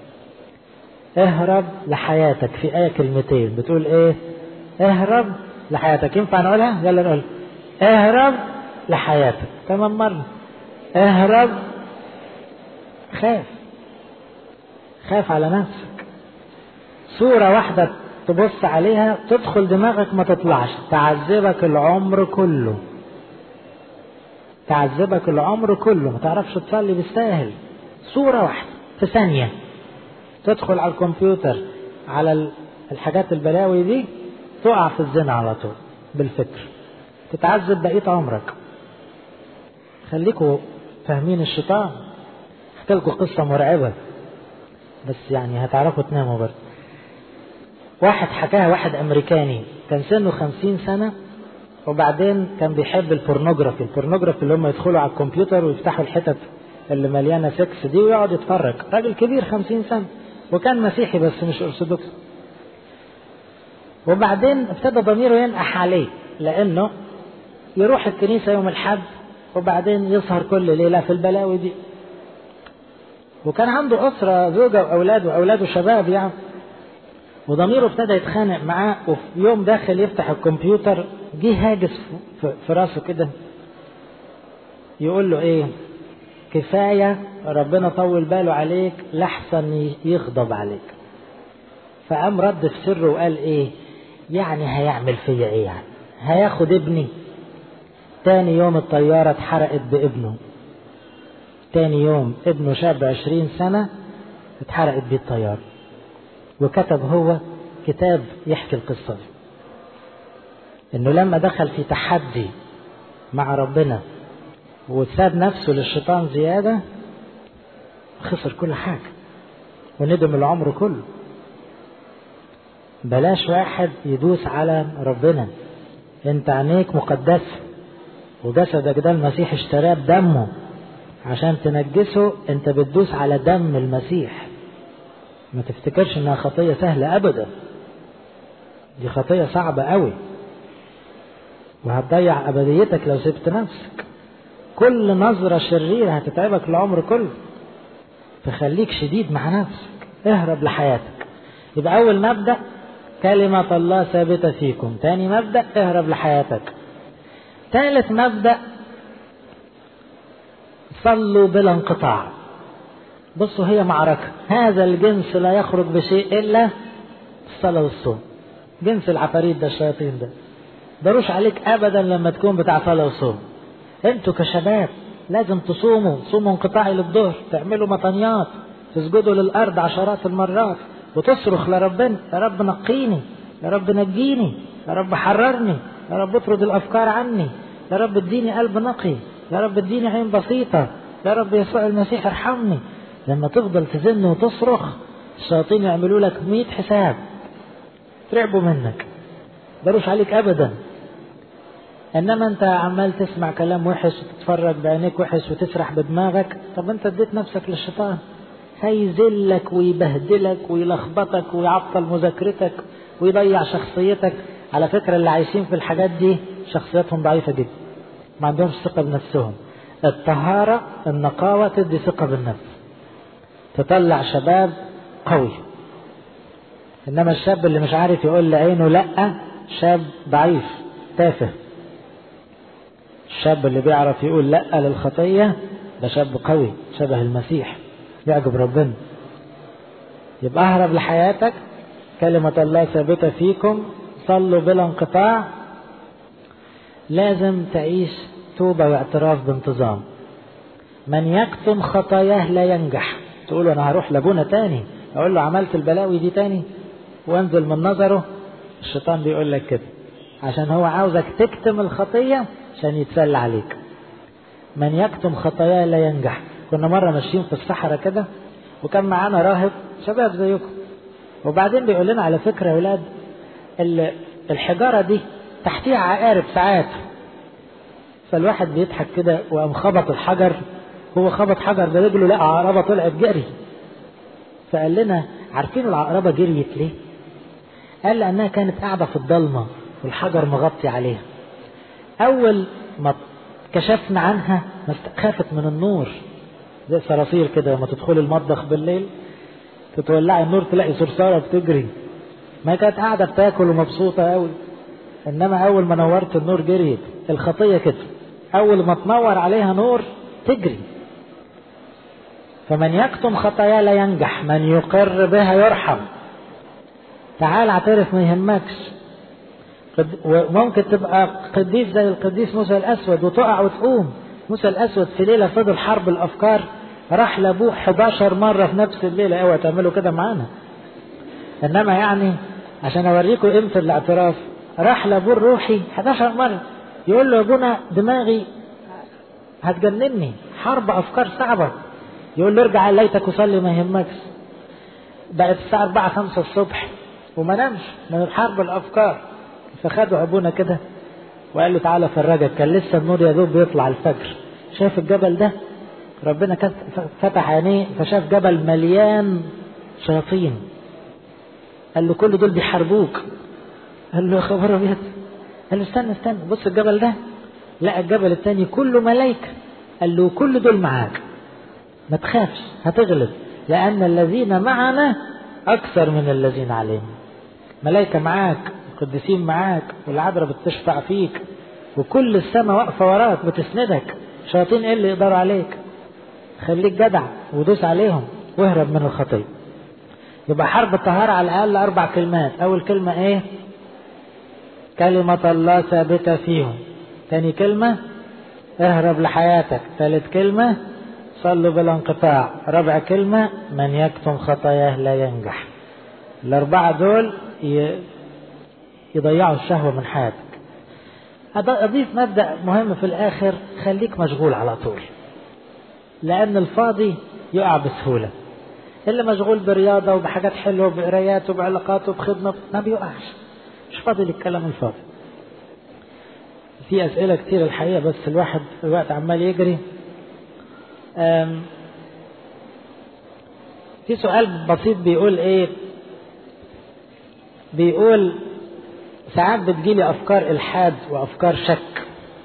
اهرب لحياتك في آية كلمتين بتقول ايه اهرب لحياتك ينفع نقولها يلا نقول اهرب لحياتك تمام مرة اهرب خاف خاف على نفسك صورة واحدة تبص عليها تدخل دماغك ما تطلعش تعذبك العمر كله تعذبك العمر كله ما تعرفش تصلي بالساهل صورة واحدة في ثانية تدخل على الكمبيوتر على الحاجات البلاوي دي تقع في الزنا على طول بالفكر تتعذب بقية عمرك خليكوا فاهمين الشيطان احكي لكم قصة مرعبة بس يعني هتعرفوا تناموا برضه واحد حكاها واحد امريكاني كان سنه خمسين سنة وبعدين كان بيحب البورنوجرافي البورنوجرافي اللي هم يدخلوا على الكمبيوتر ويفتحوا الحتت اللي مليانة سكس دي ويقعد يتفرج راجل كبير خمسين سنة وكان مسيحي بس مش ارثوذكس وبعدين ابتدى ضميره ينقح عليه لانه يروح الكنيسة يوم الحد وبعدين يسهر كل ليلة في البلاوي دي وكان عنده أسرة زوجة وأولاد وأولاده شباب يعني وضميره ابتدى يتخانق معاه وفي يوم داخل يفتح الكمبيوتر جه هاجس في راسه كده يقول له ايه كفاية ربنا طول باله عليك لحسن يغضب عليك فقام رد في سره وقال ايه يعني هيعمل فيا ايه يعني هياخد ابني تاني يوم الطيارة اتحرقت بابنه تاني يوم ابنه شاب عشرين سنة اتحرقت بيه الطيارة وكتب هو كتاب يحكي القصة دي انه لما دخل في تحدي مع ربنا وساب نفسه للشيطان زيادة خسر كل حاجة وندم العمر كله بلاش واحد يدوس على ربنا انت عينيك مقدسة وجسدك ده المسيح اشتراه بدمه عشان تنجسه انت بتدوس على دم المسيح ما تفتكرش انها خطية سهلة ابدا دي خطية صعبة قوي وهتضيع ابديتك لو سبت نفسك كل نظرة شريرة هتتعبك العمر كله فخليك شديد مع نفسك اهرب لحياتك يبقى اول مبدأ كلمة الله ثابتة فيكم تاني مبدأ اهرب لحياتك ثالث مبدأ صلوا بلا انقطاع بصوا هي معركة هذا الجنس لا يخرج بشيء إلا الصلاة والصوم جنس العفاريت ده الشياطين ده دروش عليك أبدا لما تكون بتاع صلاة وصوم انتوا كشباب لازم تصوموا صوموا انقطاعي للظهر تعملوا مطنيات تسجدوا للأرض عشرات المرات وتصرخ لربنا يا رب نقيني يا رب نجيني يا رب حررني يا رب اطرد الأفكار عني يا رب اديني قلب نقي يا رب اديني عين بسيطة يا رب يسوع المسيح ارحمني لما تفضل تزن وتصرخ الشياطين يعملوا لك مئة حساب ترعبوا منك دروش عليك أبدا انما انت عمال تسمع كلام وحش وتتفرج بعينيك وحش وتسرح بدماغك طب انت اديت نفسك للشيطان هيذلك ويبهدلك ويلخبطك ويعطل مذاكرتك ويضيع شخصيتك على فكرة اللي عايشين في الحاجات دي شخصياتهم ضعيفة جدا ما عندهمش ثقة بنفسهم الطهارة النقاوة تدي ثقة بالنفس تطلع شباب قوي انما الشاب اللي مش عارف يقول لعينه لا شاب ضعيف تافه الشاب اللي بيعرف يقول لا للخطية ده شاب قوي شبه المسيح يعجب ربنا يبقى اهرب لحياتك كلمة الله ثابتة فيكم صلوا بلا انقطاع لازم تعيش توبة واعتراف بانتظام من يكتم خطاياه لا ينجح تقول انا هروح لابونا تاني اقول له عملت البلاوي دي تاني وانزل من نظره الشيطان بيقول لك كده عشان هو عاوزك تكتم الخطية عشان يتسلى عليك من يكتم خطاياه لا ينجح كنا مرة ماشيين في الصحراء كده وكان معانا راهب شباب زيكم وبعدين بيقول لنا على فكرة يا ولاد الحجارة دي تحتيها عقارب ساعات فالواحد بيضحك كده وقام خبط الحجر هو خبط حجر برجله لقى عقربة طلعت جري فقال لنا عارفين العقربة جريت ليه؟ قال لأنها كانت قاعدة في الضلمة والحجر مغطي عليها أول ما كشفنا عنها خافت من النور زي صراصير كده لما تدخلي المطبخ بالليل تتولعي النور تلاقي صرصارة بتجري ما كانت قاعدة بتاكل ومبسوطة قوي إنما أول ما نورت النور جريت الخطية كده أول ما تنور عليها نور تجري فمن يكتم خطايا لا ينجح من يقر بها يرحم تعال اعترف ما يهمكش وممكن تبقى قديس زي القديس موسى الأسود وتقع وتقوم موسى الأسود في ليلة فضل حرب الأفكار راح لأبوه 11 مرة في نفس الليلة اوعى تعملوا كده معانا إنما يعني عشان أوريكم قيمة الاعتراف راح لأبوه الروحي 11 مرة يقول له يا ابونا دماغي هتجنني حرب أفكار صعبة يقول له ارجع ليتك وصلي ما يهمكش بقت الساعة 4 5 الصبح وما نامش من الحرب الأفكار فخدوا أبونا كده وقال له تعالى فرجك كان لسه النور يا دوب بيطلع الفجر شايف الجبل ده ربنا فتح عينيه فشاف جبل مليان شياطين قال له كل دول بيحاربوك قال له يا خبر ابيض قال له استنى استنى بص الجبل ده لقى الجبل التاني كله ملايكة قال له كل دول معاك ما تخافش هتغلب لأن الذين معنا أكثر من الذين علينا ملايكة معاك القديسين معاك والعذراء بتشفع فيك وكل السماء واقفة وراك بتسندك شياطين ايه اللي يقدروا عليك خليك جدع ودوس عليهم واهرب من الخطية يبقى حرب الطهارة على الأقل أربع كلمات أول كلمة إيه كلمة الله ثابتة فيهم تاني كلمة اهرب لحياتك ثالث كلمة صلوا بلا انقطاع رابع كلمة من يكتم خطاياه لا ينجح الأربعة دول يضيعوا الشهوة من حياتك أضيف مبدأ مهم في الآخر خليك مشغول على طول لأن الفاضي يقع بسهولة اللي مشغول برياضة وبحاجات حلوة وبقرايات وبعلاقات وبخدمة ما بيقعش مش فاضي للكلام الفاضي في أسئلة كتير الحقيقة بس الواحد الوقت عمال يجري في سؤال بسيط بيقول ايه بيقول ساعات بتجيلي افكار الحاد وافكار شك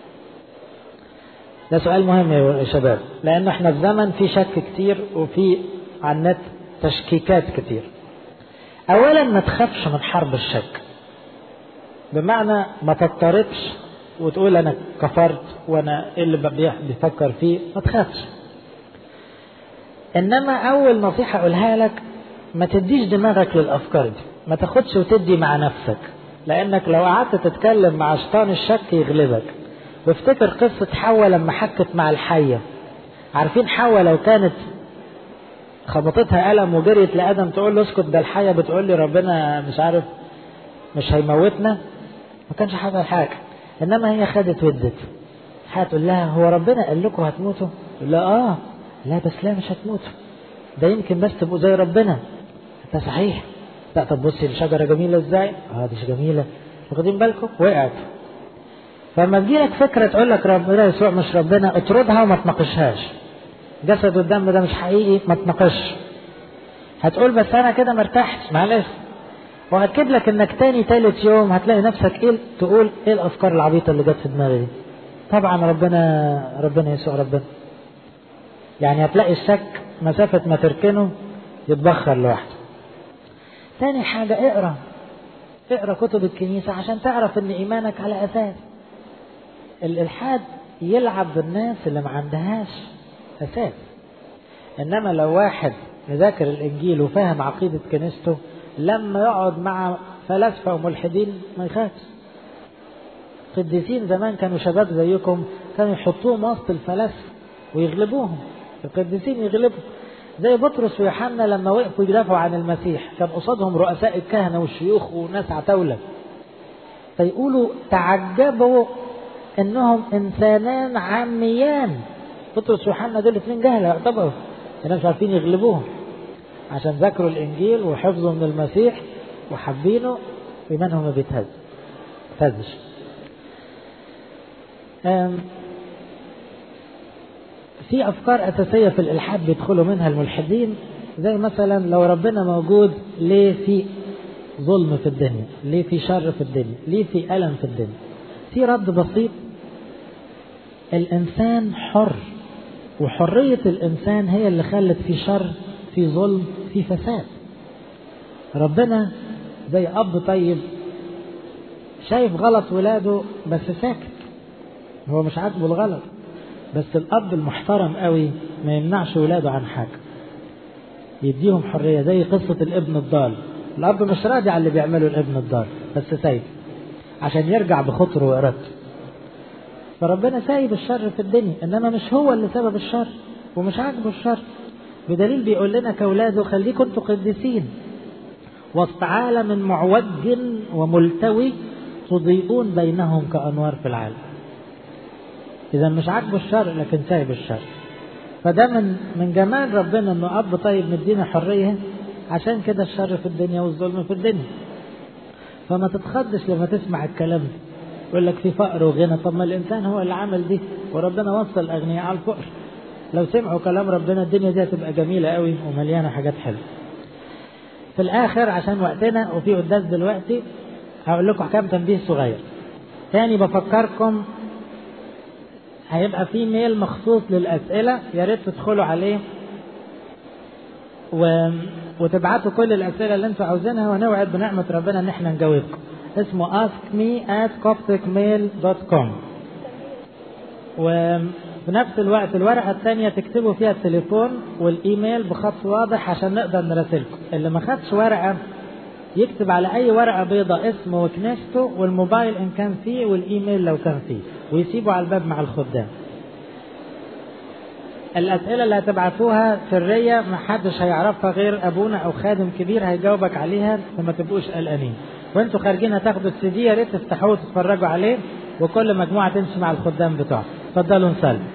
ده سؤال مهم يا شباب لان احنا في زمن في شك كتير وفي على النت تشكيكات كتير اولا ما تخافش من حرب الشك بمعنى ما تضطربش وتقول انا كفرت وانا ايه اللي بيفكر فيه ما تخافش انما اول نصيحة اقولها لك ما تديش دماغك للافكار دي ما تاخدش وتدي مع نفسك لانك لو قعدت تتكلم مع شيطان الشك يغلبك وافتكر قصة حواء لما حكت مع الحية عارفين حواء لو كانت خبطتها قلم وجريت لآدم تقول له اسكت ده الحية بتقول لي ربنا مش عارف مش هيموتنا ما كانش حصل حاجة انما هي خدت ودت هتقول لها هو ربنا قال لكم هتموتوا تقول لها اه لا بس لا مش هتموتوا ده يمكن بس تبقوا زي ربنا ده صحيح لا طب بصي الشجرة جميلة ازاي اه دي جميلة واخدين بالكم وقعت فلما تجيلك فكرة تقول لك ربنا يسوع مش ربنا اطردها وما تناقشهاش جسد الدم ده مش حقيقي ما تناقشش هتقول بس انا كده مرتاحش معلش واكد لك انك تاني تالت يوم هتلاقي نفسك ايه تقول ايه الافكار العبيطه اللي جت في دماغي دي طبعا ربنا ربنا يسوع ربنا يعني هتلاقي الشك مسافة ما تركنه يتبخر لوحده تاني حاجة اقرا اقرا كتب الكنيسة عشان تعرف ان ايمانك على اساس الالحاد يلعب بالناس اللي ما عندهاش اساس انما لو واحد مذاكر الانجيل وفاهم عقيدة كنيسته لما يقعد مع فلاسفة وملحدين ما يخافش قديسين زمان كانوا شباب زيكم كانوا يحطوهم وسط الفلاسفة ويغلبوهم القديسين يغلبوا زي بطرس ويوحنا لما وقفوا يدافعوا عن المسيح كان قصادهم رؤساء الكهنة والشيوخ وناس عتاولة فيقولوا تعجبوا انهم انسانان عاميان بطرس ويوحنا دول اثنين جهله يعتبروا الناس مش عارفين يغلبوهم عشان ذاكروا الانجيل وحفظوا من المسيح وحابينه ايمانهم ما بيتهز تهزش في افكار اساسيه في الالحاد بيدخلوا منها الملحدين زي مثلا لو ربنا موجود ليه في ظلم في الدنيا ليه في شر في الدنيا ليه في الم في الدنيا في رد بسيط الانسان حر وحريه الانسان هي اللي خلت في شر في ظلم في فساد ربنا زي اب طيب شايف غلط ولاده بس ساكت هو مش عاجبه الغلط بس الاب المحترم قوي ما يمنعش ولاده عن حاجه يديهم حريه زي قصه الابن الضال الاب مش راضي على اللي بيعمله الابن الضال بس سايب عشان يرجع بخطره وارادته فربنا سايب الشر في الدنيا انما مش هو اللي سبب الشر ومش عاجبه الشر بدليل بيقول لنا كاولاده خليكم انتوا قديسين وسط عالم معوج وملتوي تضيئون بينهم كانوار في العالم اذا مش عاجبه الشر لكن سايب الشر فده من من جمال ربنا انه اب طيب مدينا حريه عشان كده الشر في الدنيا والظلم في الدنيا فما تتخضش لما تسمع الكلام ده يقول لك في فقر وغنى طب ما الانسان هو اللي عمل دي وربنا وصل الاغنياء على الفقر لو سمعوا كلام ربنا الدنيا دي هتبقى جميله قوي ومليانه حاجات حلوه في الاخر عشان وقتنا وفي قداس دلوقتي هقول لكم كام تنبيه صغير تاني بفكركم هيبقى في ميل مخصوص للاسئله يا ريت تدخلوا عليه و... وتبعتوا كل الاسئله اللي انتوا عاوزينها ونوعد بنعمه ربنا ان احنا نجاوبكم اسمه ask me at copticmail.com وفي نفس الوقت الورقة الثانية تكتبوا فيها التليفون والإيميل بخط واضح عشان نقدر نراسلكم اللي ما خدش ورقة يكتب على أي ورقة بيضاء اسمه وكنيسته والموبايل إن كان فيه والإيميل لو كان فيه ويسيبه على الباب مع الخدام الأسئلة اللي هتبعتوها سرية ما حدش هيعرفها غير أبونا أو خادم كبير هيجاوبك عليها فما تبقوش قلقانين وانتوا خارجين هتاخدوا السي دي يا ريت تفتحوه وتتفرجوا عليه وكل مجموعة تمشي مع الخدام بتوعها اتفضلوا نسلم